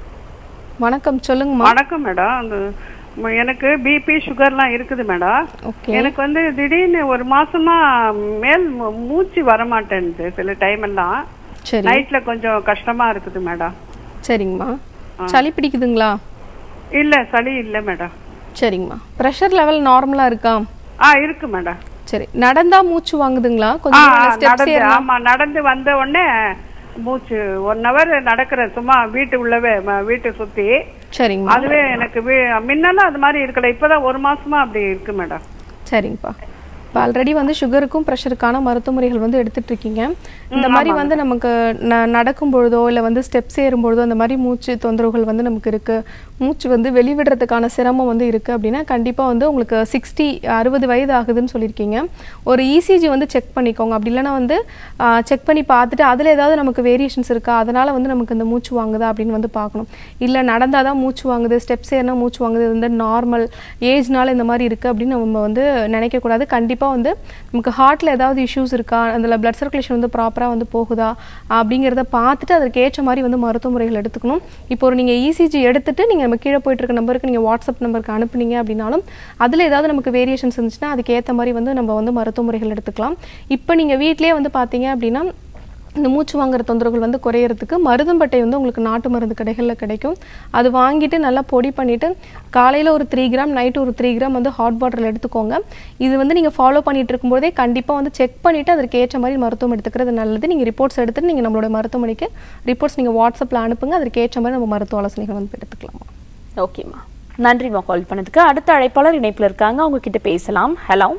வணக்கம் சொல்லுங்கம்மா வணக்கம் மேடம் அந்த ம- எனக்கு பிபி சுகர்லாம் இருக்குது மேடம் ஓகே எனக்கு வந்து திடீர்னு ஒரு மாசமா மேல் மூ- மூச்சு வர மாட்டேன்து சில டைம் எல்லாம் சரி நைட்ல கொஞ்சம் கஷ்டமா இருக்குது மேடம் சரிங்கம்மா சளி பிடிக்குதுங்களா இல்ல சளி இல்ல மேடம் சரிங்கம்மா ப்ரெஷர் லெவல் நார்மலாக இருக்கா ஆ இருக்கு மேடம் சரி நடந்தா மூச்சு வாங்குதுங்களா ஆ கொஞ்சம் ஆ, ஸ்டெப்ஸ் நடந்து ஏறலாம் ஆமா நடந்து வந்த உடனே மூச்சு ஒன் ஹவர் நடக்கிறேன் சும்மா வீட்டு உள்ளவே ம- வீட்டை சுத்தி சரிங்கம்மா அதுவே எனக்கு வீ- முன்னெல்லாம் அது மாதிரி இருக்கல இப்பதான் ஒரு மாசமா அப்படி இருக்கு மேடம் சரிங்கப்பா இப்போ ஆல்ரெடி வந்து சுகருக்கும் ப்ரெஷருக்கான மருத்துவ முறைகள் வந்து எடுத்துட்டு இருக்கீங்க இந்த மாதிரி வந்து நமக்கு ந நடக்கும் பொழுதோ இல்லை வந்து ஸ்டெப்ஸ் ஏறும் பொழுதோ அந்த மாதிரி மூச்சு தொந்தரவுகள் வந்து நமக்கு இருக்கு மூச்சு வந்து வெளிவிடுறதுக்கான சிரமம் வந்து இருக்கு அப்படின்னா கண்டிப்பாக வந்து உங்களுக்கு சிக்ஸ்டி அறுபது வயது ஆகுதுன்னு சொல்லியிருக்கீங்க ஒரு இசிஜி வந்து செக் பண்ணிக்கோங்க அப்படி இல்லைன்னா வந்து செக் பண்ணி பார்த்துட்டு அதில் ஏதாவது நமக்கு வேரியேஷன்ஸ் இருக்கா அதனால வந்து நமக்கு இந்த மூச்சு வாங்குதா அப்படின்னு வந்து பார்க்கணும் இல்லை நடந்தால் தான் மூச்சு வாங்குது ஸ்டெப்ஸ் ஏறினா மூச்சு வாங்குது இது வந்து நார்மல் ஏஜ்னால இந்த மாதிரி இருக்குது அப்படின்னு நம்ம வந்து நினைக்கக்கூடாது கண்டிப்பாக வந்து நமக்கு ஹார்ட்டில் ஏதாவது இஷ்யூஸ் இருக்கா அதில் பிளட் சர்க்குலேஷன் வந்து ப்ராப்பராக வந்து போகுதா அப்படிங்கிறத பார்த்துட்டு அதற்கு ஏற்ற மாதிரி வந்து மருத்துவ முறைகள் எடுத்துக்கணும் இப்போ ஒரு நீங்கள் இசிஜி எடுத்துட்டு நீங்கள் நம்ம கீழே போயிட்டு இருக்க நம்பருக்கு நீங்கள் வாட்ஸ்அப் நம்பருக்கு அனுப்புனீங்க அப்படின்னாலும் அதில் ஏதாவது நமக்கு வேரியேஷன்ஸ் இருந்துச்சுன்னா அதுக்கு ஏற்ற மாதிரி வந்து நம்ம வந்து மருத்துவ முறைகள் எடுத்துக்கலாம் இப்போ நீங்கள் வீட்டிலேயே வந்து பார்த்தீங்க அப்படின்னா இந்த மூச்சு வாங்குற தொந்தரவுகள் வந்து குறையறதுக்கு மருதம்பட்டை வந்து உங்களுக்கு நாட்டு மருந்து கடைகளில் கிடைக்கும் அது வாங்கிட்டு நல்லா பொடி பண்ணிவிட்டு காலையில் ஒரு த்ரீ கிராம் நைட்டு ஒரு த்ரீ கிராம் வந்து ஹாட் வாட்டரில் எடுத்துக்கோங்க இது வந்து நீங்கள் ஃபாலோ பண்ணிட்டு இருக்கும்போதே கண்டிப்பாக வந்து செக் பண்ணிவிட்டு அதற்கு ஏற்ற மாதிரி மருத்துவம் எடுத்துக்கிறது நல்லது நீங்கள் ரிப்போர்ட்ஸ் எடுத்துட்டு நீங்கள் நம்மளோட மருத்துவமனைக்கு ரிப்போர்ட்ஸ் நீங்கள் வாட்ஸ்அப்பில் அனுப்புங்க அதற்கு ஏற்ற மாதிரி நம்ம மருத்துவ ஆலோசனைகள் வந்து எடுத்துக்கலாம் ஓகேம்மா நன்றிம்மா கால் பண்ணதுக்கு அடுத்த அழைப்பாளர் இணைப்பில் இருக்காங்க அவங்க கிட்ட பேசலாம் ஹலோ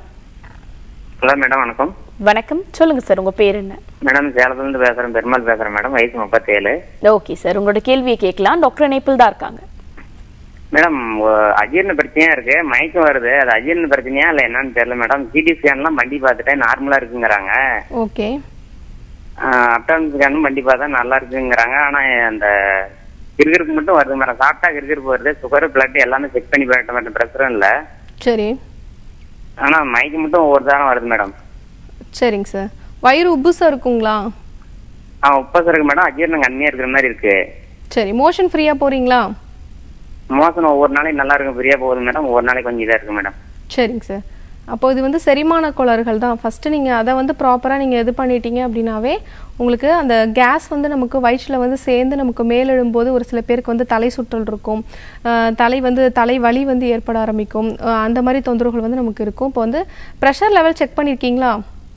ஹலோ மேடம் வணக்கம் வணக்கம் சொல்லுங்க சார் உங்க பேர் என்ன மேடம் சேலத்துலேருந்து பேசுகிறேன் பெருமாள் பேசுகிறேன் மேடம் வயசு முப்பத்தேழு ஓகே சார் உங்களோட கேள்வியை கேட்கலாம் டாக்டர் இணைப்பில் தான் இருக்காங்க மேடம் ஒ- அஜீரண பிரச்சனையா இருக்கு மயக்கம் வருது அது அஜீரண பிரச்சனையா இல்ல என்னன்னு தெரியல மேடம் சிடி ஸ்கேன்லாம் பண்ணி பார்த்துட்டேன் நார்மலா இருக்குங்கிறாங்க ஓகே அப்டான் ஸ்கேனும் பண்ணி பார்த்தா நல்லா இருக்குங்கிறாங்க ஆனா அந்த கிறுகிறுப்பு மட்டும் வருது மேடம் சாப்பிட்டா கிறுகிறுப்பு வருது சுகர் பிளட் எல்லாமே செக் பண்ணி பார்த்த மேடம் பிரச்சனை இல்ல சரி ஆனா மயக்கம் மட்டும் ஒவ்வொரு தாரம் வருது மேடம் சரிங்க சார் வயிறு உப்புசம் இருக்குங்களா ஆ உப்பசம் இருக்கு மேடம் அஜீரணம் கம்மியா இருக்கிற மாதிரி இருக்கு சரி மோஷன் ஃப்ரீயாக போகிறீங்களா மோசம் ஒவ்வொரு நாளைக்கு நல்லா இருக்கும் ஃப்ரீயா போகுது மேடம் ஒவ்வொரு நாளைக்கு கொஞ்சம் இதா இருக்கு மேடம் சரிங்க சார் அப்போ இது வந்து செரிமான கோளாறுகள் தான் ஃபஸ்ட்டு நீங்கள் அதை வந்து ப்ராப்பராக நீங்கள் இது பண்ணிட்டீங்க அப்படின்னாவே உங்களுக்கு அந்த கேஸ் வந்து நமக்கு வயிற்றில் வந்து சேர்ந்து நமக்கு மேலெழும்போது ஒரு சில பேருக்கு வந்து தலை சுற்றல் இருக்கும் ஆஹ் தலை வந்து தலை வலி வந்து ஏற்பட ஆரம்பிக்கும் ஆஹ் அந்த மாதிரி தொந்தரவுகள் வந்து நமக்கு இருக்கும் இப்போ வந்து ப்ரெஷர் லெவல் செக் பண்ணியிருக்கீங்களா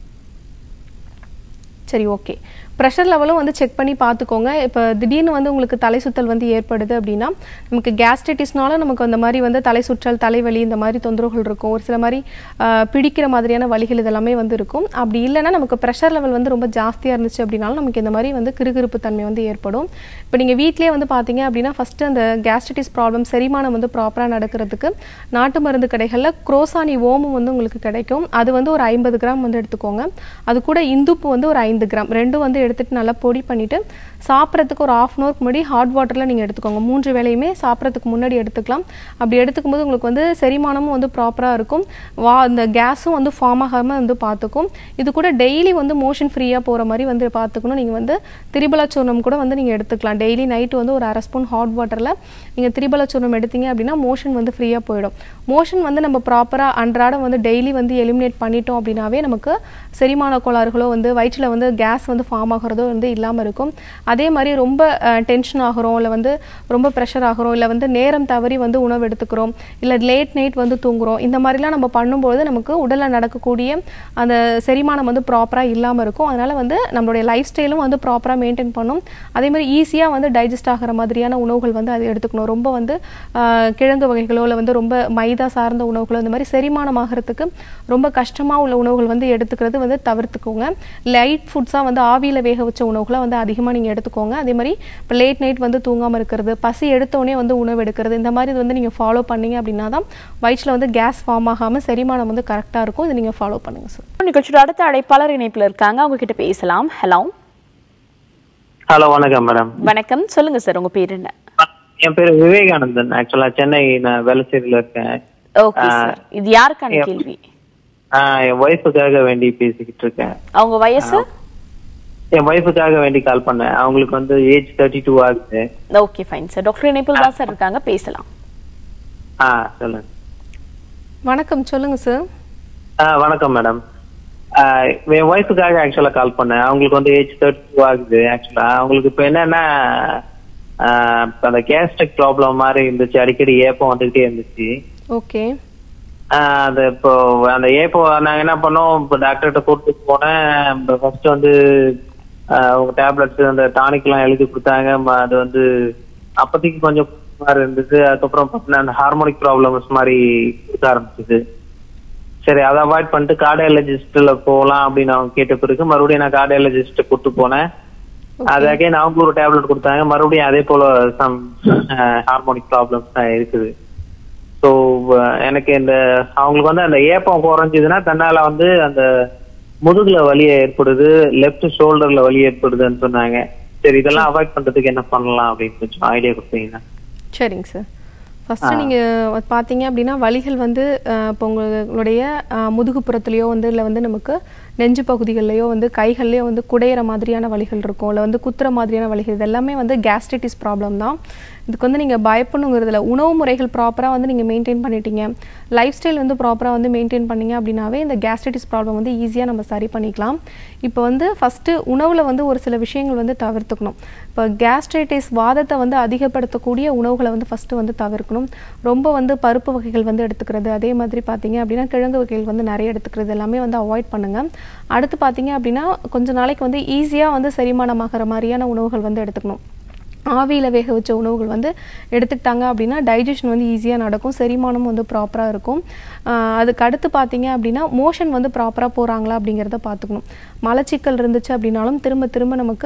சரி ஓகே ப்ரெஷர் லெவலும் வந்து செக் பண்ணி பார்த்துக்கோங்க இப்போ திடீர்னு வந்து உங்களுக்கு தலை சுத்தல் வந்து ஏற்படுது அப்படின்னா நமக்கு கேஸ்ட்ரைட்டிஸ்னால நமக்கு அந்த மாதிரி வந்து தலை சுற்றல் தலைவலி இந்த மாதிரி தொந்தரவுகள் இருக்கும் ஒரு சில மாதிரி ஆஹ், பிடிக்கிற மாதிரியான வலிகள் இதெல்லாமே வந்து இருக்கும் அப்படி இல்லைன்னா நமக்கு ப்ரெஷர் லெவல் வந்து ரொம்ப ஜாஸ்தியாக இருந்துச்சு அப்படின்னாலும் நமக்கு இந்த மாதிரி வந்து கிறுகிறுப்பு தன்மை வந்து ஏற்படும் இப்போ நீங்கள் வீட்டிலேயே வந்து பார்த்தீங்க அப்படின்னா ஃபஸ்ட்டு அந்த கேஸ்ட்ரைட்டிஸ் ப்ராப்ளம் செரிமானம் வந்து ப்ராப்பராக நடக்கிறதுக்கு நாட்டு மருந்து கடைகளில் குரோசானி ஓமம் வந்து உங்களுக்கு கிடைக்கும் அது வந்து ஒரு ஐம்பது கிராம் வந்து எடுத்துக்கோங்க அது கூட இந்துப்பு வந்து ஒரு ஐந்து கிராம் ரெண்டும் வந்து எடுத்துட்டு நல்லா பொடி பண்ணிட்டு சாப்பிட்றதுக்கு ஒரு ஆஃப் அன் ஹவர்க்கு முன்னாடி ஹாட் வாட்டரில் நீங்கள் எடுத்துக்கோங்க மூன்று வேளையுமே சாப்பிட்றதுக்கு முன்னாடி எடுத்துக்கலாம் அப்படி எடுத்துக்கும் போது உங்களுக்கு வந்து செரிமானமும் வந்து ப்ராப்பராக இருக்கும் வா இந்த கேஸும் வந்து ஃபார்ம் ஆகாமல் வந்து பார்த்துக்கும் இது கூட டெய்லி வந்து மோஷன் ஃப்ரீயாக போகிற மாதிரி வந்து பார்த்துக்கணும் நீங்கள் வந்து திரிபலச்சூர்ணம் கூட வந்து நீங்கள் எடுத்துக்கலாம் டெய்லி நைட்டு வந்து ஒரு அரை ஸ்பூன் ஹாட் வாட்டரில் நீங்கள் திரிபலச்சூர்ணம் எடுத்தீங்க அப்படின்னா மோஷன் வந்து ஃப்ரீயாக போயிடும் மோஷன் வந்து நம்ம ப்ராப்பராக அன்றாடம் வந்து டெய்லி வந்து எலிமினேட் பண்ணிட்டோம் அப்படின்னாவே நமக்கு செரிமான கோளாறுகளோ வந்து வயிற்றில் வந்து கேஸ் வந்து ஃபார்ம் ஆகிறதோ வந்து இல்லாமல் இருக்கும் அதே மாதிரி ரொம்ப டென்ஷன் ஆகிறோம் இல்லை வந்து ரொம்ப ப்ரெஷர் ஆகிறோம் இல்லை வந்து நேரம் தவறி வந்து உணவு எடுத்துக்கிறோம் இல்லை லேட் நைட் வந்து தூங்குறோம் இந்த மாதிரிலாம் நம்ம பண்ணும்போது நமக்கு உடலில் நடக்கக்கூடிய அந்த செரிமானம் வந்து ப்ராப்பராக இல்லாமல் இருக்கும் அதனால் வந்து நம்மளுடைய லைஃப் ஸ்டைலும் வந்து ப்ராப்பராக மெயின்டைன் பண்ணும் அதே மாதிரி ஈஸியாக வந்து டைஜஸ்ட் ஆகிற மாதிரியான உணவுகள் வந்து அது எடுத்துக்கணும் ரொம்ப வந்து ஆஹ், கிழங்கு வகைகளோ இல்லை வந்து ரொம்ப மைதா சார்ந்த உணவுகளோ இந்த மாதிரி செரிமானம் ஆகிறதுக்கு ரொம்ப கஷ்டமாக உள்ள உணவுகள் வந்து எடுத்துக்கிறது வந்து தவிர்த்துக்கோங்க லைட் ஃபுட்ஸாக வந்து ஆவியில் வேக வச்ச உணவுகளை வந்து அதிகமாக நீங்கள் எடுத்துக்கோங்க அதே மாதிரி இப்போ லேட் நைட் வந்து தூங்காமல் இருக்கிறது பசி எடுத்தோடனே வந்து உணவு எடுக்கிறது இந்த மாதிரி இது வந்து நீங்கள் ஃபாலோ பண்ணீங்க அப்படின்னா தான் வயிற்றில் வந்து கேஸ் ஃபார்ம் ஆகாமல் செரிமானம் வந்து கரெக்டாக இருக்கும் இது நீங்கள் ஃபாலோ பண்ணுங்கள் சார் நிகழ்ச்சியோட அடுத்த அழைப்பாளர் இணைப்புல இருக்காங்க அவங்க கிட்ட பேசலாம் ஹலோ ஹலோ வணக்கம் மேடம் வணக்கம் சொல்லுங்க சார் உங்க பேர் என்ன என் பேரு விவேகானந்தன் ஆக்சுவலா சென்னை நான் வேலைச்சேரியில இருக்கேன் ஓகே சார் இது யாருக்கான yeah. கேள்வி ஆஹ் என் ஒய்ஃபுக்காக வேண்டி பேசிக்கிட்டு இருக்கேன் அவங்க வயசு என் ஒய்ஃபுக்காக வேண்டி கால் பண்ணேன் அவங்களுக்கு வந்து ஏஜ் தேர்ட்டி டூ ஆகுது ஓகே ஃபைன் சார் டாக்டர் இணைப்பில் தான் சார் இருக்காங்க பேசலாம் ஆ சொல்லுங்க வணக்கம் சொல்லுங்கள் சார் ஆ வணக்கம் மேடம் என் ஒய்ஃபுக்காக ஆக்சுவலா கால் பண்ணேன் அவங்களுக்கு வந்து ஏஜ் தேர்ட்டி டூ ஆகுது ஆக்சுவலா அவங்களுக்கு இப்போ என்னன்னா ஆஹ் இப்ப அந்த கேஸ்ட்ரிக் ப்ராப்ளம் மாதிரி இருந்துச்சு அடிக்கடி ஏப்பம் வந்துகிட்டே இருந்துச்சு ஓகே ஆஹ் அது இப்போ அந்த ஏப்போ நாங்க என்ன பண்ணோம் இப்போ டாக்டர்கிட்ட கூட்டிட்டு போனேன் ஃபர்ஸ்ட் வந்து ஆஹ் அவங்க டேப்லெட்ஸ் அந்த டானிக் எல்லாம் எழுதி கொடுத்தாங்க ம- அது வந்து அப்போதைக்கு கொஞ்சம் மாதிரி இருந்துச்சு அதுக்கப்புறம் பார்த்தீங்கன்னா அந்த ஹார்மோனிக் ப்ராப்ளம்ஸ் மாதிரி இருக்க ஆரம்பிச்சது சரி அதை அவாய்ட் பண்ணிட்டு கார்டியாலஜிஸ்ட்ல போகலாம் அப்படின்னு அவங்க கேட்ட பிறகு மறுபடியும் நான் கார்டியாலஜிஸ்ட் கூட்டு போனேன் அது அகைன் அவங்க ஒரு டேப்லெட் கொடுத்தாங்க மறுபடியும் அதே போல சம் ஹார்மோனிக் ப்ராப்ளம்ஸ் தான் இருக்குது ஸோ எனக்கு இந்த அவங்களுக்கு வந்து அந்த ஏப்பம் குறைஞ்சதுன்னா தன்னால வந்து அந்த முதுகுல வலி ஏற்படுது லெஃப்ட் ஷோல்டர்ல வலி ஏற்படுதுன்னு சொன்னாங்க சரி இதெல்லாம் அவாய்ட் பண்றதுக்கு என்ன பண்ணலாம் அப்படின்னு கொஞ்சம் ஐடியா கொடுத்தீங்கன்னா சரிங்க சார் ஃபஸ்ட்டு நீங்கள் பார்த்தீங்க அப்படின்னா வலிகள் வந்து அஹ், இப்போ உங்களுடைய அஹ், முதுகுப்புறத்துலையோ வந்து இல்லை வந்து நமக்கு நெஞ்சு பகுதிகள்லையோ வந்து கைகள்லையோ வந்து குடையிற மாதிரியான வலிகள் இருக்கும் இல்லை வந்து குத்துற மாதிரியான வலிகள் இது எல்லாமே வந்து கேஸ்ட்ரைட்டிஸ் ப்ராப்ளம் தான் இதுக்கு வந்து நீங்கள் பயப்படணுங்கிறதுல உணவு முறைகள் ப்ராப்பராக வந்து நீங்கள் மெயின்டைன் பண்ணிட்டீங்க லைஃப் ஸ்டைல் வந்து ப்ராப்பராக வந்து மெயின்டைன் பண்ணீங்க அப்படின்னாவே இந்த கேஸ்ட்ரைட்டிஸ் ப்ராப்ளம் வந்து ஈஸியாக நம்ம சரி பண்ணிக்கலாம் இப்போ வந்து ஃபஸ்ட்டு உணவில் வந்து ஒரு சில விஷயங்கள் வந்து தவிர்த்துக்கணும் இப்போ கேஸ்ட்ரைட்டிஸ் வாதத்தை வந்து அதிகப்படுத்தக்கூடிய உணவுகளை வந்து ஃபஸ்ட்டு வந்து தவிர்க்கணும் ரொம்ப வந்து பருப்பு வகைகள் வந்து எடுத்துக்கிறது அதே மாதிரி பார்த்தீங்க அப்படின்னா கிழங்கு வகைகள் வந்து நிறைய எடுத்துக்கிறது எல்லாமே வந்து அவாய்ட் பண்ணுங்கள் அடுத்து பார்த்தீங்க அப்படின்னா கொஞ்ச நாளைக்கு வந்து ஈஸியாக வந்து செரிமானமாகிற மாதிரியான உணவுகள் வந்து எடுத்துக்கணும் ஆவியில் வேக வச்ச உணவுகள் வந்து எடுத்துக்கிட்டாங்க அப்படின்னா டைஜஷன் வந்து ஈஸியாக நடக்கும் செரிமானம் வந்து ப்ராப்பராக இருக்கும் ஆஹ் அதுக்கு அடுத்து பார்த்தீங்க அப்படின்னா மோஷன் வந்து ப்ராப்பராக போகிறாங்களா அப்படிங்கிறத பார்த்துக்கணும் மலச்சிக்கல் இருந்துச்சு அப்படின்னாலும் திரும்ப திரும்ப நமக்கு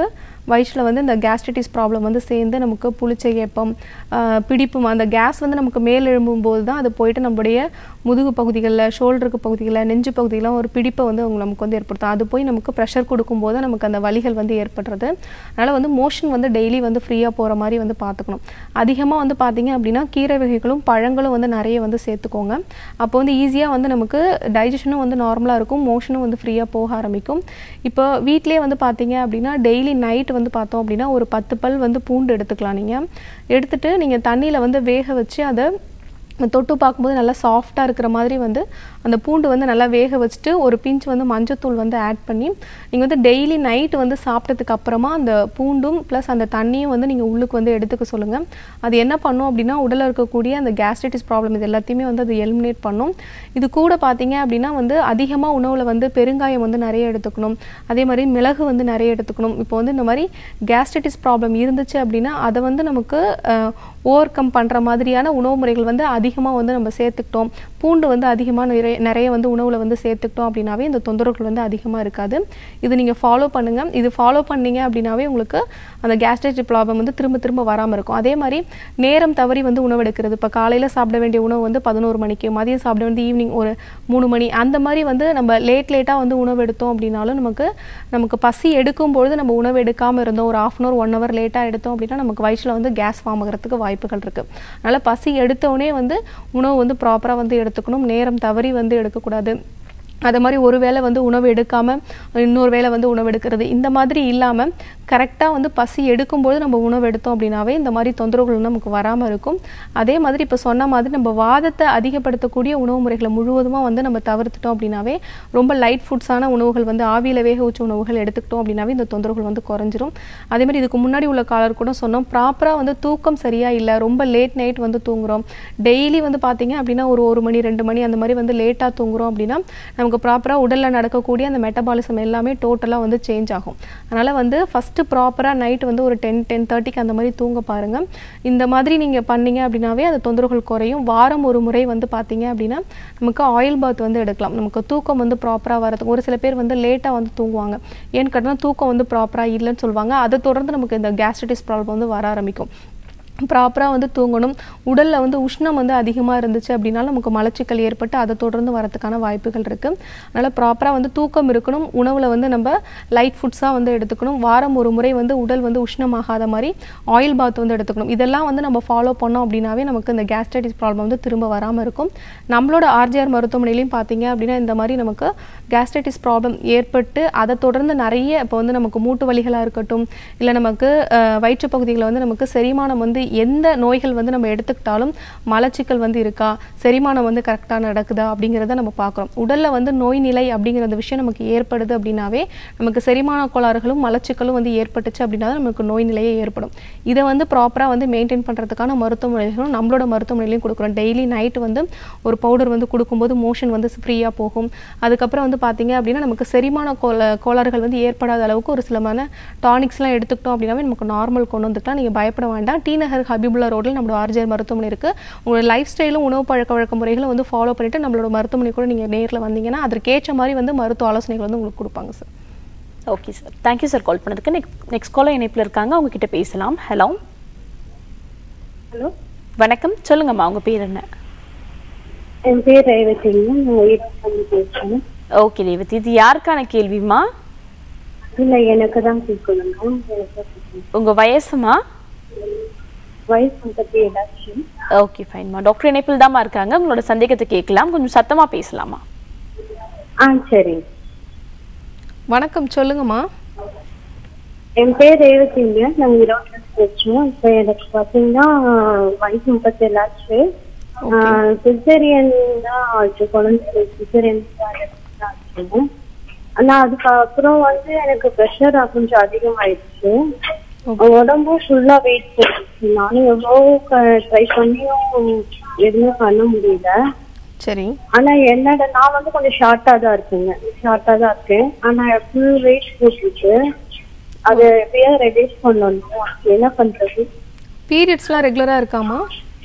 வயிற்றில் வந்து இந்த கேஸ்ட்ரிட்டிஸ் ப்ராப்ளம் வந்து சேர்ந்து நமக்கு புளிச்ச ஏப்பம் ஆஹ் பிடிப்பு அந்த கேஸ் வந்து நமக்கு மேல் எழும்பும்போது தான் அது போயிட்டு நம்முடைய முதுகு பகுதிகளில் ஷோல்டருக்கு பகுதிகளில் நெஞ்சு பகுதியெல்லாம் ஒரு பிடிப்பை வந்து அவங்க நமக்கு வந்து ஏற்படுத்தும் அது போய் நமக்கு ப்ரெஷர் கொடுக்கும்போது நமக்கு அந்த வலிகள் வந்து ஏற்படுறது அதனால் வந்து மோஷன் வந்து டெய்லி வந்து ஃப்ரீயாக போகிற மாதிரி வந்து பார்த்துக்கணும் அதிகமாக வந்து பார்த்தீங்க அப்படின்னா கீரை வகைகளும் பழங்களும் வந்து நிறைய வந்து சேர்த்துக்கோங்க அப்போ வந்து ஈஸியாக வந்து நமக்கு டைஜஷனும் வந்து நார்மலாக இருக்கும் மோஷனும் வந்து ஃப்ரீயாக போக ஆரம்பிக்கும் இப்போ வீட்டிலே வந்து பார்த்தீங்க அப்படின்னா டெய்லி நைட் வந்து பார்த்தோம் அப்படின்னா ஒரு பத்து பல் வந்து பூண்டு எடுத்துக்கலாம் நீங்கள் எடுத்துட்டு நீங்கள் தண்ணியில் வந்து வேக வச்சு அதை தொட்டு பார்க்கும்போது நல்லா சாஃப்டாக இருக்கிற மாதிரி வந்து அந்த பூண்டு வந்து நல்லா வேக வச்சுட்டு ஒரு பிஞ்ச் வந்து மஞ்சத்தூள் வந்து ஆட் பண்ணி நீங்கள் வந்து டெய்லி நைட் வந்து சாப்பிட்டதுக்கு அப்புறமா அந்த பூண்டும் ப்ளஸ் அந்த தண்ணியும் வந்து நீங்கள் உள்ளுக்கு வந்து எடுத்துக்க சொல்லுங்கள் அது என்ன பண்ணும் அப்படின்னா உடலில் இருக்கக்கூடிய அந்த கேஸ்ட்ரைட்டிஸ் ப்ராப்ளம் இது எல்லாத்தையுமே வந்து அது எலிமினேட் பண்ணும் இது கூட பார்த்தீங்க அப்படின்னா வந்து அதிகமாக உணவில் வந்து பெருங்காயம் வந்து நிறைய எடுத்துக்கணும் அதே மாதிரி மிளகு வந்து நிறைய எடுத்துக்கணும் இப்போ வந்து இந்த மாதிரி கேஸ்ட்ரைட்டிஸ் ப்ராப்ளம் இருந்துச்சு அப்படின்னா அதை வந்து நமக்கு ஓவர் கம் பண்ணுற மாதிரியான உணவு முறைகள் வந்து அதிகமாக வந்து நம்ம சேர்த்துக்கிட்டோம் பூண்டு வந்து அதிகமாக நிறைய நிறைய வந்து உணவில் வந்து சேர்த்துக்கிட்டோம் அப்படின்னாவே இந்த தொந்தரவுகள் வந்து அதிகமாக இருக்காது இது நீங்கள் ஃபாலோ பண்ணுங்கள் இது ஃபாலோ பண்ணீங்க அப்படின்னாவே உங்களுக்கு அந்த கேஸ்ட்ரைட்டிக் ப்ராப்ளம் வந்து திரும்ப திரும்ப வராமல் இருக்கும் அதே மாதிரி நேரம் தவறி வந்து உணவு எடுக்கிறது இப்போ காலையில் சாப்பிட வேண்டிய உணவு வந்து பதினோரு மணிக்கு மதியம் சாப்பிட வேண்டிய ஈவினிங் ஒரு மூணு மணி அந்த மாதிரி வந்து நம்ம லேட் லேட்டாக வந்து உணவு எடுத்தோம் அப்படின்னாலும் நமக்கு நமக்கு பசி எடுக்கும் பொழுது நம்ம உணவு எடுக்காமல் இருந்தோம் ஒரு half an hour one hour லேட்டாக எடுத்தோம் அப்படின்னா நமக்கு வயிற்றில் வந்து கேஸ் ஃபார்ம் ஆகிறதுக்கு வாய்ப்புகள் இருக்குது அதனால் பசி எடுத்தோடனே வந்து உணவு வந்து ப்ராப்பராக வந்து எடுத்துக்கணும் நேரம் தவறி வந்து எடுக்கக்கூடாது அது மாதிரி ஒரு வேளை வந்து உணவு எடுக்காமல் இன்னொரு வேளை வந்து உணவு எடுக்கிறது இந்த மாதிரி இல்லாமல் கரெக்டாக வந்து பசி எடுக்கும்போது நம்ம உணவு எடுத்தோம் அப்படின்னாவே இந்த மாதிரி தொந்தரவுகள் வந்து நமக்கு வராமல் இருக்கும் அதே மாதிரி இப்போ சொன்ன மாதிரி நம்ம வாதத்தை அதிகப்படுத்தக்கூடிய உணவு முறைகளை முழுவதுமாக வந்து நம்ம தவிர்த்துட்டோம் அப்படின்னாவே ரொம்ப லைட் ஃபுட்ஸான உணவுகள் வந்து ஆவியில் வேக வச்ச உணவுகள் எடுத்துக்கிட்டோம் அப்படின்னாவே இந்த தொந்தரவுகள் வந்து குறைஞ்சிரும் அதே மாதிரி இதுக்கு முன்னாடி உள்ள காலர் கூட சொன்னோம் ப்ராப்பராக வந்து தூக்கம் சரியாக இல்லை ரொம்ப லேட் நைட் வந்து தூங்குறோம் டெய்லி வந்து பார்த்தீங்க அப்படின்னா ஒரு ஒரு மணி ரெண்டு மணி அந்த மாதிரி வந்து லேட்டாக தூங்குறோம் அப்படின்னா நமக்கு ப்ராப்பராக உடலில் நடக்கக்கூடிய அந்த மெட்டபாலிசம் எல்லாமே டோட்டலாக வந்து சேஞ்ச் ஆகும் அதனால் வந்து ஃபஸ்ட்டு ப்ராப்பராக நைட் வந்து ஒரு டென் டென் தேர்ட்டிக்கு அந்த மாதிரி தூங்க பாருங்கள் இந்த மாதிரி நீங்கள் பண்ணீங்க அப்படின்னாவே அந்த தொந்தரவுகள் குறையும் வாரம் ஒரு முறை வந்து பார்த்தீங்க அப்படின்னா நமக்கு ஆயில் பாத் வந்து எடுக்கலாம் நமக்கு தூக்கம் வந்து ப்ராப்பராக வரதுக்கு ஒரு சில பேர் வந்து லேட்டாக வந்து தூங்குவாங்க ஏன்னு கேட்டால் தூக்கம் வந்து ப்ராப்பராக இல்லைன்னு சொல்லுவாங்க அதை தொடர்ந்து நமக்கு இந்த கேஸ்ட்ரைட்டிஸ் ப்ராப்ளம் வந்து வர ஆரம்பிக்கும் ப்ராப்பராக வந்து தூங்கணும் உடலில் வந்து உஷ்ணம் வந்து அதிகமாக இருந்துச்சு அப்படின்னா நமக்கு மலச்சிக்கல் ஏற்பட்டு அதை தொடர்ந்து வரதுக்கான வாய்ப்புகள் இருக்குது அதனால் ப்ராப்பராக வந்து தூக்கம் இருக்கணும் உணவில் வந்து நம்ம லைட் ஃபுட்ஸாக வந்து எடுத்துக்கணும் வாரம் ஒரு முறை வந்து உடல் வந்து உஷ்ணமாகாத மாதிரி ஆயில் பாத் வந்து எடுத்துக்கணும் இதெல்லாம் வந்து நம்ம ஃபாலோ பண்ணோம் அப்படின்னாவே நமக்கு இந்த கேஸ்ட்ரைட்டிஸ் ப்ராப்ளம் வந்து திரும்ப வராமல் இருக்கும் நம்மளோட ஆர்ஜிஆர் மருத்துவமனையிலையும் பார்த்தீங்க அப்படின்னா இந்த மாதிரி நமக்கு கேஸ்ட்ரைட்டிஸ் ப்ராப்ளம் ஏற்பட்டு அதை தொடர்ந்து நிறைய இப்போ வந்து நமக்கு மூட்டு வலிகளாக இருக்கட்டும் இல்லை நமக்கு அஹ், வயிற்று பகுதிகளில் வந்து நமக்கு செரிமானம் வந்து எந்த நோய்கள் வந்து நம்ம எடுத்துக்கிட்டாலும் மலச்சிக்கல் வந்து இருக்கா செரிமானம் வந்து கரெக்டாக நடக்குதா அப்படிங்கிறத நம்ம பார்க்குறோம் உடலில் வந்து நோய் நிலை அப்படிங்கிற அந்த விஷயம் நமக்கு ஏற்படுது அப்படின்னாவே நமக்கு செரிமான கோளாறுகளும் மலச்சிக்கலும் வந்து ஏற்பட்டுச்சு அப்படின்னா தான் நமக்கு நோய் நிலையே ஏற்படும் இதை வந்து ப்ராப்பராக வந்து மெயின்டைன் பண்ணுறதுக்கான மருத்துவமனைகளும் நம்மளோட மருத்துவமனையிலையும் கொடுக்குறோம் டெய்லி நைட் வந்து ஒரு பவுடர் வந்து கொடுக்கும்போது மோஷன் வந்து ஃப்ரீயாக போகும் அதுக்கப்புறம் வந்து பார்த்தீங்க அப்படின்னா நமக்கு செரிமான கோல கோளாறுகள் வந்து ஏற்படாத அளவுக்கு ஒரு சிலமான டானிக்ஸ்லாம் எடுத்துக்கிட்டோம் அப்படின்னாவே நமக்கு நார்மல் கொண்டு வந்துக்கலாம் நீங்கள் பயப்பட வேண்டாம் டி நகர் ஹபிபுல்லா ரோட்டில் நம்மளோட ஆர்ஜிஆர் மருத்துவமனை இருக்குது உங்களோட லைஃப் ஸ்டைலும் உணவு பழக்க வழக்க முறைகளும் வந்து ஃபாலோ பண்ணிவிட்டு நம்மளோட மருத்துவமனை கூட நீங்கள் நேரில் வந்தீங்கன்னா அதற்கேற்ற மாதிரி வந்து மருத்துவ ஆலோசனைகள் வந்து உங்களுக்கு கொடுப்பாங்க sir okay sir thank you sir call பண்ணதுக்கு நெக்ஸ்ட் நெக்ஸ்ட் காலர் இணைப்பில் இருக்காங்க அவங்க கிட்ட பேசலாம் ஹலோ ஹலோ வணக்கம் சொல்லுங்கம்மா உங்க பேர் என்ன என் பேர் ரேவதிங்க நான் வீட்டில் பேசுறேன் ஓகே ரேவதி இது யாருக்கான கேள்விமா இல்ல எனக்கு தான் கேட்கணுங்க எனக்கு தான் கேட்கணும். உங்க வயசுமா வயசு முப்பத்தி ஏழாச்சு ஓகே ஃபைன்மா டாக்டர் இணைப்பில் தாம்மா இருக்காங்க உங்களோட சந்தேகத்தை கேட்கலாம் கொஞ்சம் சத்தமா பேசலாமா ஆ சரிங்க வணக்கம் சொல்லுங்கம்மா என் பேர் ரேவதிங்க நாங்க இருபத்தி பேசுறோம் இப்போ எனக்கு பாத்தீங்கன்னா வயசு முப்பத்தி ஏழாச்சு சிசரியன் தான் ஆச்சு குழந்தை சிசரியன் தான் ஆச்சுங்க ஆனா அதுக்கப்புறம் வந்து எனக்கு ப்ரெஷர் கொஞ்சம் அதிகமாயிடுச்சு உடம்பும் ஃபுல்லா வெயிட் போட்டுச்சு நானும் எவ்வளோ ட்ரை பண்ணியும் எதுவுமே பண்ண முடியல சரி ஆனா என்னோட நான் வந்து கொஞ்சம் ஷார்ட்டா தான் இருக்கேங்க ஷார்ட்டா தான் இருக்கேன் ஆனா ஃபுல் வெயிட் போட்டுருக்கு அது எப்படியா ரெடியூஸ் பண்ணணும் அதுக்கு என்ன பண்றது பீரியட்ஸ்லாம் ரெகுலராக இருக்காமா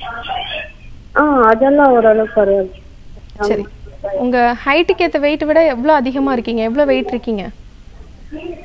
ஆ அதெல்லாம் ஓரளவு பரவாயில்ல சரி உங்கள் ஹைட்டுக்கு ஏற்ற வெயிட் விட எவ்வளோ அதிகமாக இருக்கீங்க எவ்வளோ வெயிட் இருக்கீங்க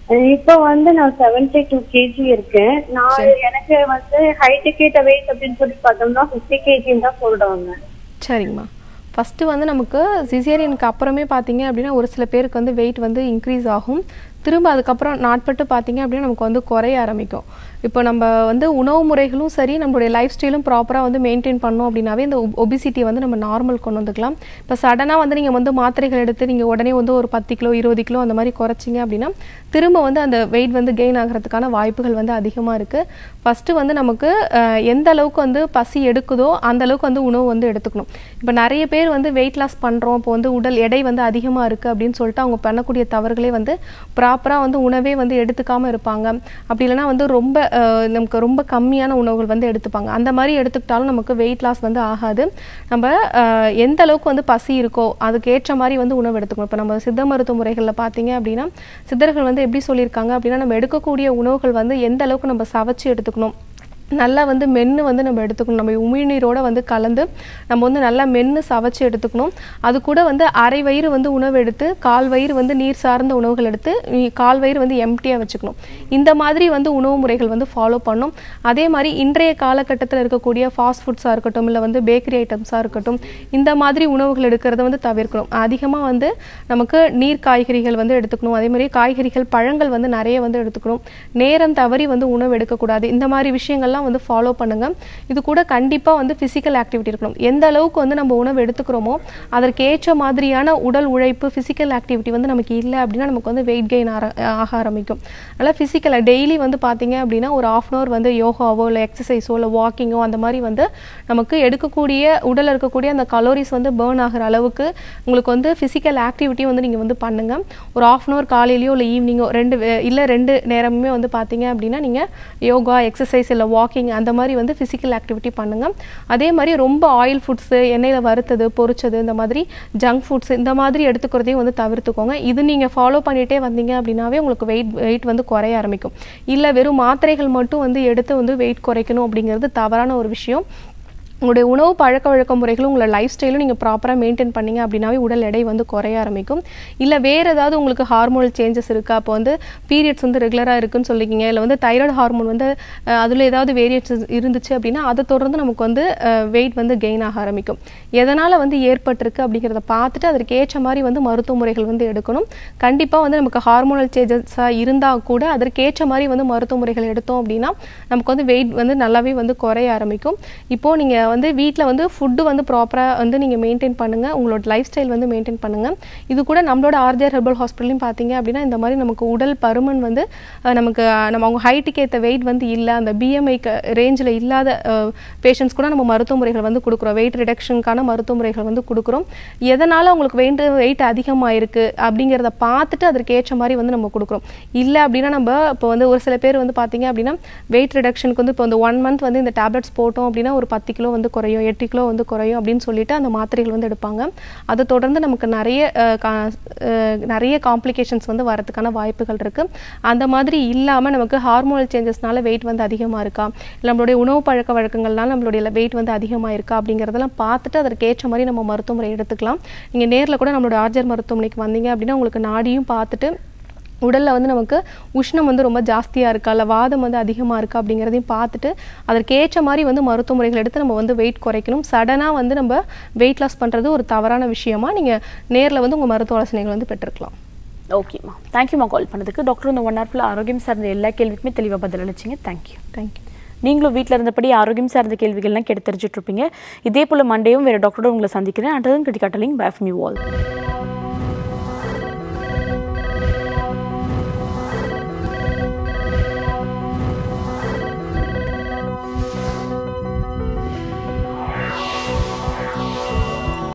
இப்போ வந்து நான் செவன்டி டூ கேஜி இருக்கேன் நான் எனக்கு வந்து ஹைட்டு கேட்ட வெயிட் அப்படின்னு சொல்லி பார்த்தோம்னா ஃபிஃப்டி கேஜின்னு தான் சொல்றாங்க சரிங்கம்மா ஃபஸ்ட்டு வந்து நமக்கு சிசேரியனுக்கு அப்புறமே பார்த்தீங்க அப்படின்னா ஒரு சில பேருக்கு வந்து வெயிட் வந்து இன்க்ரீஸ் ஆகும் திரும்ப அதுக்கப்புறம் நாட்பட்டு பார்த்தீங்க அப்படின்னா நமக்கு வந்து குறைய ஆரம்பிக்கும் இப்போ நம்ம வந்து உணவு முறைகளும் சரி நம்மளுடைய லைஃப் ஸ்டைலும் ப்ராப்பராக வந்து மெயின்டைன் பண்ணோம் அப்படின்னாவே இந்த ஒபிசிட்டியை வந்து நம்ம நார்மல் கொண்டு வந்துக்கலாம் இப்போ சடனாக வந்து நீங்கள் வந்து மாத்திரைகள் எடுத்து நீங்கள் உடனே வந்து ஒரு பத்து கிலோ இருபது கிலோ அந்த மாதிரி குறைச்சிங்க அப்படின்னா திரும்ப வந்து அந்த வெயிட் வந்து கெயின் ஆகிறதுக்கான வாய்ப்புகள் வந்து அதிகமாக இருக்குது ஃபஸ்ட்டு வந்து நமக்கு அஹ், எந்த அளவுக்கு வந்து பசி எடுக்குதோ அந்த அளவுக்கு வந்து உணவு வந்து எடுத்துக்கணும் இப்போ நிறைய பேர் வந்து வெயிட் லாஸ் பண்ணுறோம் இப்போ வந்து உடல் எடை வந்து அதிகமாக இருக்குது அப்படின்னு சொல்லிட்டு அவங்க பண்ணக்கூடிய தவறுகளே வந்து ப்ராப்பராக வந்து உணவே வந்து எடுத்துக்காமல் இருப்பாங்க அப்படி இல்லைன்னா வந்து ரொம்ப அஹ், நமக்கு ரொம்ப கம்மியான உணவுகள் வந்து எடுத்துப்பாங்க அந்த மாதிரி எடுத்துக்கிட்டாலும் நமக்கு வெயிட் லாஸ் வந்து ஆகாது நம்ம அஹ், எந்த அளவுக்கு வந்து பசி இருக்கோ அதுக்கு ஏற்ற மாதிரி வந்து உணவு எடுத்துக்கணும் இப்போ நம்ம சித்த மருத்துவ முறைகளில் பார்த்தீங்க அப்படின்னா சித்தர்கள் வந்து எப்படி சொல்லியிருக்காங்க அப்படின்னா நம்ம எடுக்கக்கூடிய உணவுகள் வந்து எந்த அளவுக்கு நம்ம சவைச்சு எடுத்துக்கணும் நல்லா வந்து மென்று வந்து நம்ம எடுத்துக்கணும் நம்ம உமிழ்நீரோட வந்து கலந்து நம்ம வந்து நல்லா மென்று சவைச்சு எடுத்துக்கணும் அது கூட வந்து அரை வயிறு வந்து உணவு எடுத்து கால் வயிறு வந்து நீர் சார்ந்த உணவுகள் எடுத்து நீ- கால் வயிறு வந்து எம்டியாக வச்சுக்கணும் இந்த மாதிரி வந்து உணவு முறைகள் வந்து ஃபாலோ பண்ணணும் அதே மாதிரி இன்றைய காலகட்டத்தில் இருக்கக்கூடிய ஃபாஸ்ட் ஃபுட்ஸாக இருக்கட்டும் இல்லை வந்து பேக்கரி ஐட்டம்ஸாக இருக்கட்டும் இந்த மாதிரி உணவுகள் எடுக்கிறத வந்து தவிர்க்கணும் அதிகமாக வந்து நமக்கு நீர் காய்கறிகள் வந்து எடுத்துக்கணும் அதே மாதிரி காய்கறிகள் பழங்கள் வந்து நிறைய வந்து எடுத்துக்கணும் நேரம் தவறி வந்து உணவு எடுக்கக்கூடாது இந்த மாதிரி விஷயங்கள்லாம் வந்து ஃபாலோ பண்ணுங்க இது கூட கண்டிப்பாக வந்து ஃபிசிக்கல் ஆக்டிவிட்டி இருக்கணும் எந்த அளவுக்கு வந்து நம்ம உணவு எடுத்துக்கிறோமோ அதற்கு ஏற்ற மாதிரியான உடல் உழைப்பு ஃபிசிக்கல் ஆக்டிவிட்டி வந்து நமக்கு இல்லை அப்படின்னா நமக்கு வந்து வெயிட் கெயின் ஆக ஆரம்பிக்கும் அதனால் ஃபிசிக்கலாக டெய்லி வந்து பார்த்தீங்க அப்படின்னா ஒரு ஆஃப் அன் ஹவர் வந்து யோகாவோ இல்லை எக்ஸசைஸோ இல்லை வாக்கிங்கோ அந்த மாதிரி வந்து நமக்கு எடுக்கக்கூடிய உடலில் இருக்கக்கூடிய அந்த கலோரிஸ் வந்து பேர்ன் ஆகிற அளவுக்கு உங்களுக்கு வந்து ஃபிசிக்கல் ஆக்டிவிட்டியும் வந்து நீங்கள் வந்து பண்ணுங்க ஒரு ஆஃப் அன் ஹவர் காலையிலையோ இல்லை ஈவினிங்கோ ரெண்டு வே- இல்லை ரெண்டு நேரமுமே வந்து பார்த்தீங்க அப்படின்னா நீங்கள் யோகா எக்ஸசைஸ் இல்லை வாக்கிங் அந்த மாதிரி வந்து ஃபிசிக்கல் ஆக்டிவிட்டி பண்ணுங்க அதே மாதிரி ரொம்ப ஆயில் ஃபுட்ஸு எண்ணெயில் வறுத்தது பொரிச்சது இந்த மாதிரி ஜங்க் ஃபுட்ஸ் இந்த மாதிரி எடுத்துக்கிறதையும் வந்து தவிர்த்துக்கோங்க இது நீங்கள் ஃபாலோ பண்ணிகிட்டே வந்தீங்க அப்படின்னாவே உங்களுக்கு வெயிட் வெயிட் வந்து குறைய ஆரம்பிக்கும் இல்லை வெறும் மாத்திரைகள் மட்டும் வந்து எடுத்து வந்து வெயிட் குறைக்கணும் அப்படிங்கிறது தவறான ஒரு விஷயம் உங்களுடைய உணவு பழக்க வழக்க முறைகளும் உங்களோட லைஃப் ஸ்டைலும் நீங்கள் ப்ராப்பராக மெயின்டைன் பண்ணீங்க அப்படின்னாவே உடல் எடை வந்து குறைய ஆரம்பிக்கும் இல்லை வேறு ஏதாவது உங்களுக்கு ஹார்மோனல் சேஞ்சஸ் இருக்கா அப்போ வந்து பீரியட்ஸ் வந்து ரெகுலராக இருக்குன்னு சொல்லிக்கிங்க இல்லை வந்து தைராய்டு ஹார்மோன் வந்து அதில் ஏதாவது வேரியேஷன்ஸ் இருந்துச்சு அப்படின்னா அதை தொடர்ந்து நமக்கு வந்து வெயிட் வந்து கெயின் ஆக ஆரம்பிக்கும் எதனால் வந்து ஏற்பட்டிருக்கு அப்படிங்கிறத பார்த்துட்டு அதற்கு ஏற்ற மாதிரி வந்து மருத்துவ முறைகள் வந்து எடுக்கணும் கண்டிப்பாக வந்து நமக்கு ஹார்மோனல் சேஞ்சஸாக இருந்தால் கூட அதற்கேற்ற மாதிரி வந்து மருத்துவ முறைகள் எடுத்தோம் அப்படின்னா நமக்கு வந்து வெயிட் வந்து நல்லாவே வந்து குறைய ஆரம்பிக்கும் இப்போ நீங்கள் வந்து வீட்டில் வந்து ஃபுட்டு வந்து ப்ராப்பராக வந்து நீங்கள் மெயின்டைன் பண்ணுங்கள் உங்களோட லைஃப் ஸ்டைல் வந்து மெயின்டைன் பண்ணுங்கள் இது கூட நம்மளோட ஆர்ஜிஆர் ஹெர்பல் ஹாஸ்பிட்டலையும் பார்த்தீங்க அப்படின்னா இந்த மாதிரி நமக்கு உடல் பருமன் வந்து அஹ், நமக்கு அஹ், நம்ம அவங்க ஹைட்டுக்கு ஏற்ற வெயிட் வந்து இல்லை அந்த பிஎம்ஐ ரேஞ்சில் இல்லாத பேஷண்ட்ஸ் கூட நம்ம மருத்துவ முறைகள் வந்து கொடுக்குறோம் வெயிட் ரிடக்ஷனுக்கான மருத்துவ முறைகள் வந்து கொடுக்குறோம் எதனால் உங்களுக்கு வெயிட் வெயிட் அதிகமாக இருக்குது அப்படிங்கிறத பார்த்துட்டு அதற்கு ஏற்ற மாதிரி வந்து நம்ம கொடுக்குறோம் இல்லை அப்படின்னா நம்ம இப்போ வந்து ஒரு சில பேர் வந்து பார்த்தீங்க அப்படின்னா வெயிட் ரிடக்ஷனுக்கு வந்து இப்போ வந்து ஒன் மந்த் வந்து இந்த டேப்லெட்ஸ் போட்டோம் அப்படின்னா ஒரு பத்து கிலோ வந்து குறையும் எட்டு கிலோ வந்து குறையும் அப்படின்னு சொல்லிட்டு அந்த மாத்திரைகள் வந்து எடுப்பாங்க அதை தொடர்ந்து நமக்கு நிறைய அஹ், கா- அஹ், நிறைய காம்ப்ளிகேஷன்ஸ் வந்து வரதுக்கான வாய்ப்புகள் இருக்கு அந்த மாதிரி இல்லாமல் நமக்கு ஹார்மோனல் சேஞ்சஸ்னால வெயிட் வந்து அதிகமாக இருக்கா இல்லை நம்மளுடைய உணவு பழக்க வழக்கங்கள்னால நம்மளுடைய வெயிட் வந்து அதிகமாக இருக்கா அப்படிங்கிறதெல்லாம் பார்த்துட்டு அதற்கு ஏற்ற மாதிரி நம்ம மருத்துவ முறை எடுத்துக்கலாம் நீங்கள் நேரில் கூட நம்மளோட ஆர்ஜர் மருத்துவமனைக்கு வந்தீங்க அப்படின்னா உங்களுக்கு நாடியும் பார்த்துட்டு உடலில் வந்து நமக்கு உஷ்ணம் வந்து ரொம்ப ஜாஸ்தியாக இருக்கா இல்லை வாதம் வந்து அதிகமாக இருக்கா அப்படிங்கிறதையும் பார்த்துட்டு அதற்கு ஏற்ற மாதிரி வந்து மருத்துவ முறைகள் எடுத்து நம்ம வந்து வெயிட் குறைக்கணும் சடனாக வந்து நம்ம வெயிட் லாஸ் பண்ணுறது ஒரு தவறான விஷயமா நீங்கள் நேரில் வந்து உங்கள் மருத்துவ ஆலோசனைகள் வந்து பெற்றுக்கலாம் ஓகேம்மா தேங்க்யூம்மா கால் பண்ணதுக்கு டாக்டர் இந்த ஒன் ஹவர்ல ஆரோக்கியம் சார்ந்த எல்லா கேள்விக்குமே தெளிவாக பதில் அளிச்சிங்க தேங்க்யூ தேங்க்யூ நீங்களும் வீட்டில் இருந்தபடி ஆரோக்கியம் சார்ந்த கேள்விகள்லாம் கேட்டு தெரிஞ்சுட்டு இருப்பீங்க இதே போல் மண்டேயும் வேறு டாக்டரோட உங்களை சந்திக்கிறேன் அண்டதும் கிட்டிக்காட்டலிங் பேஃப் மியூ ஆல்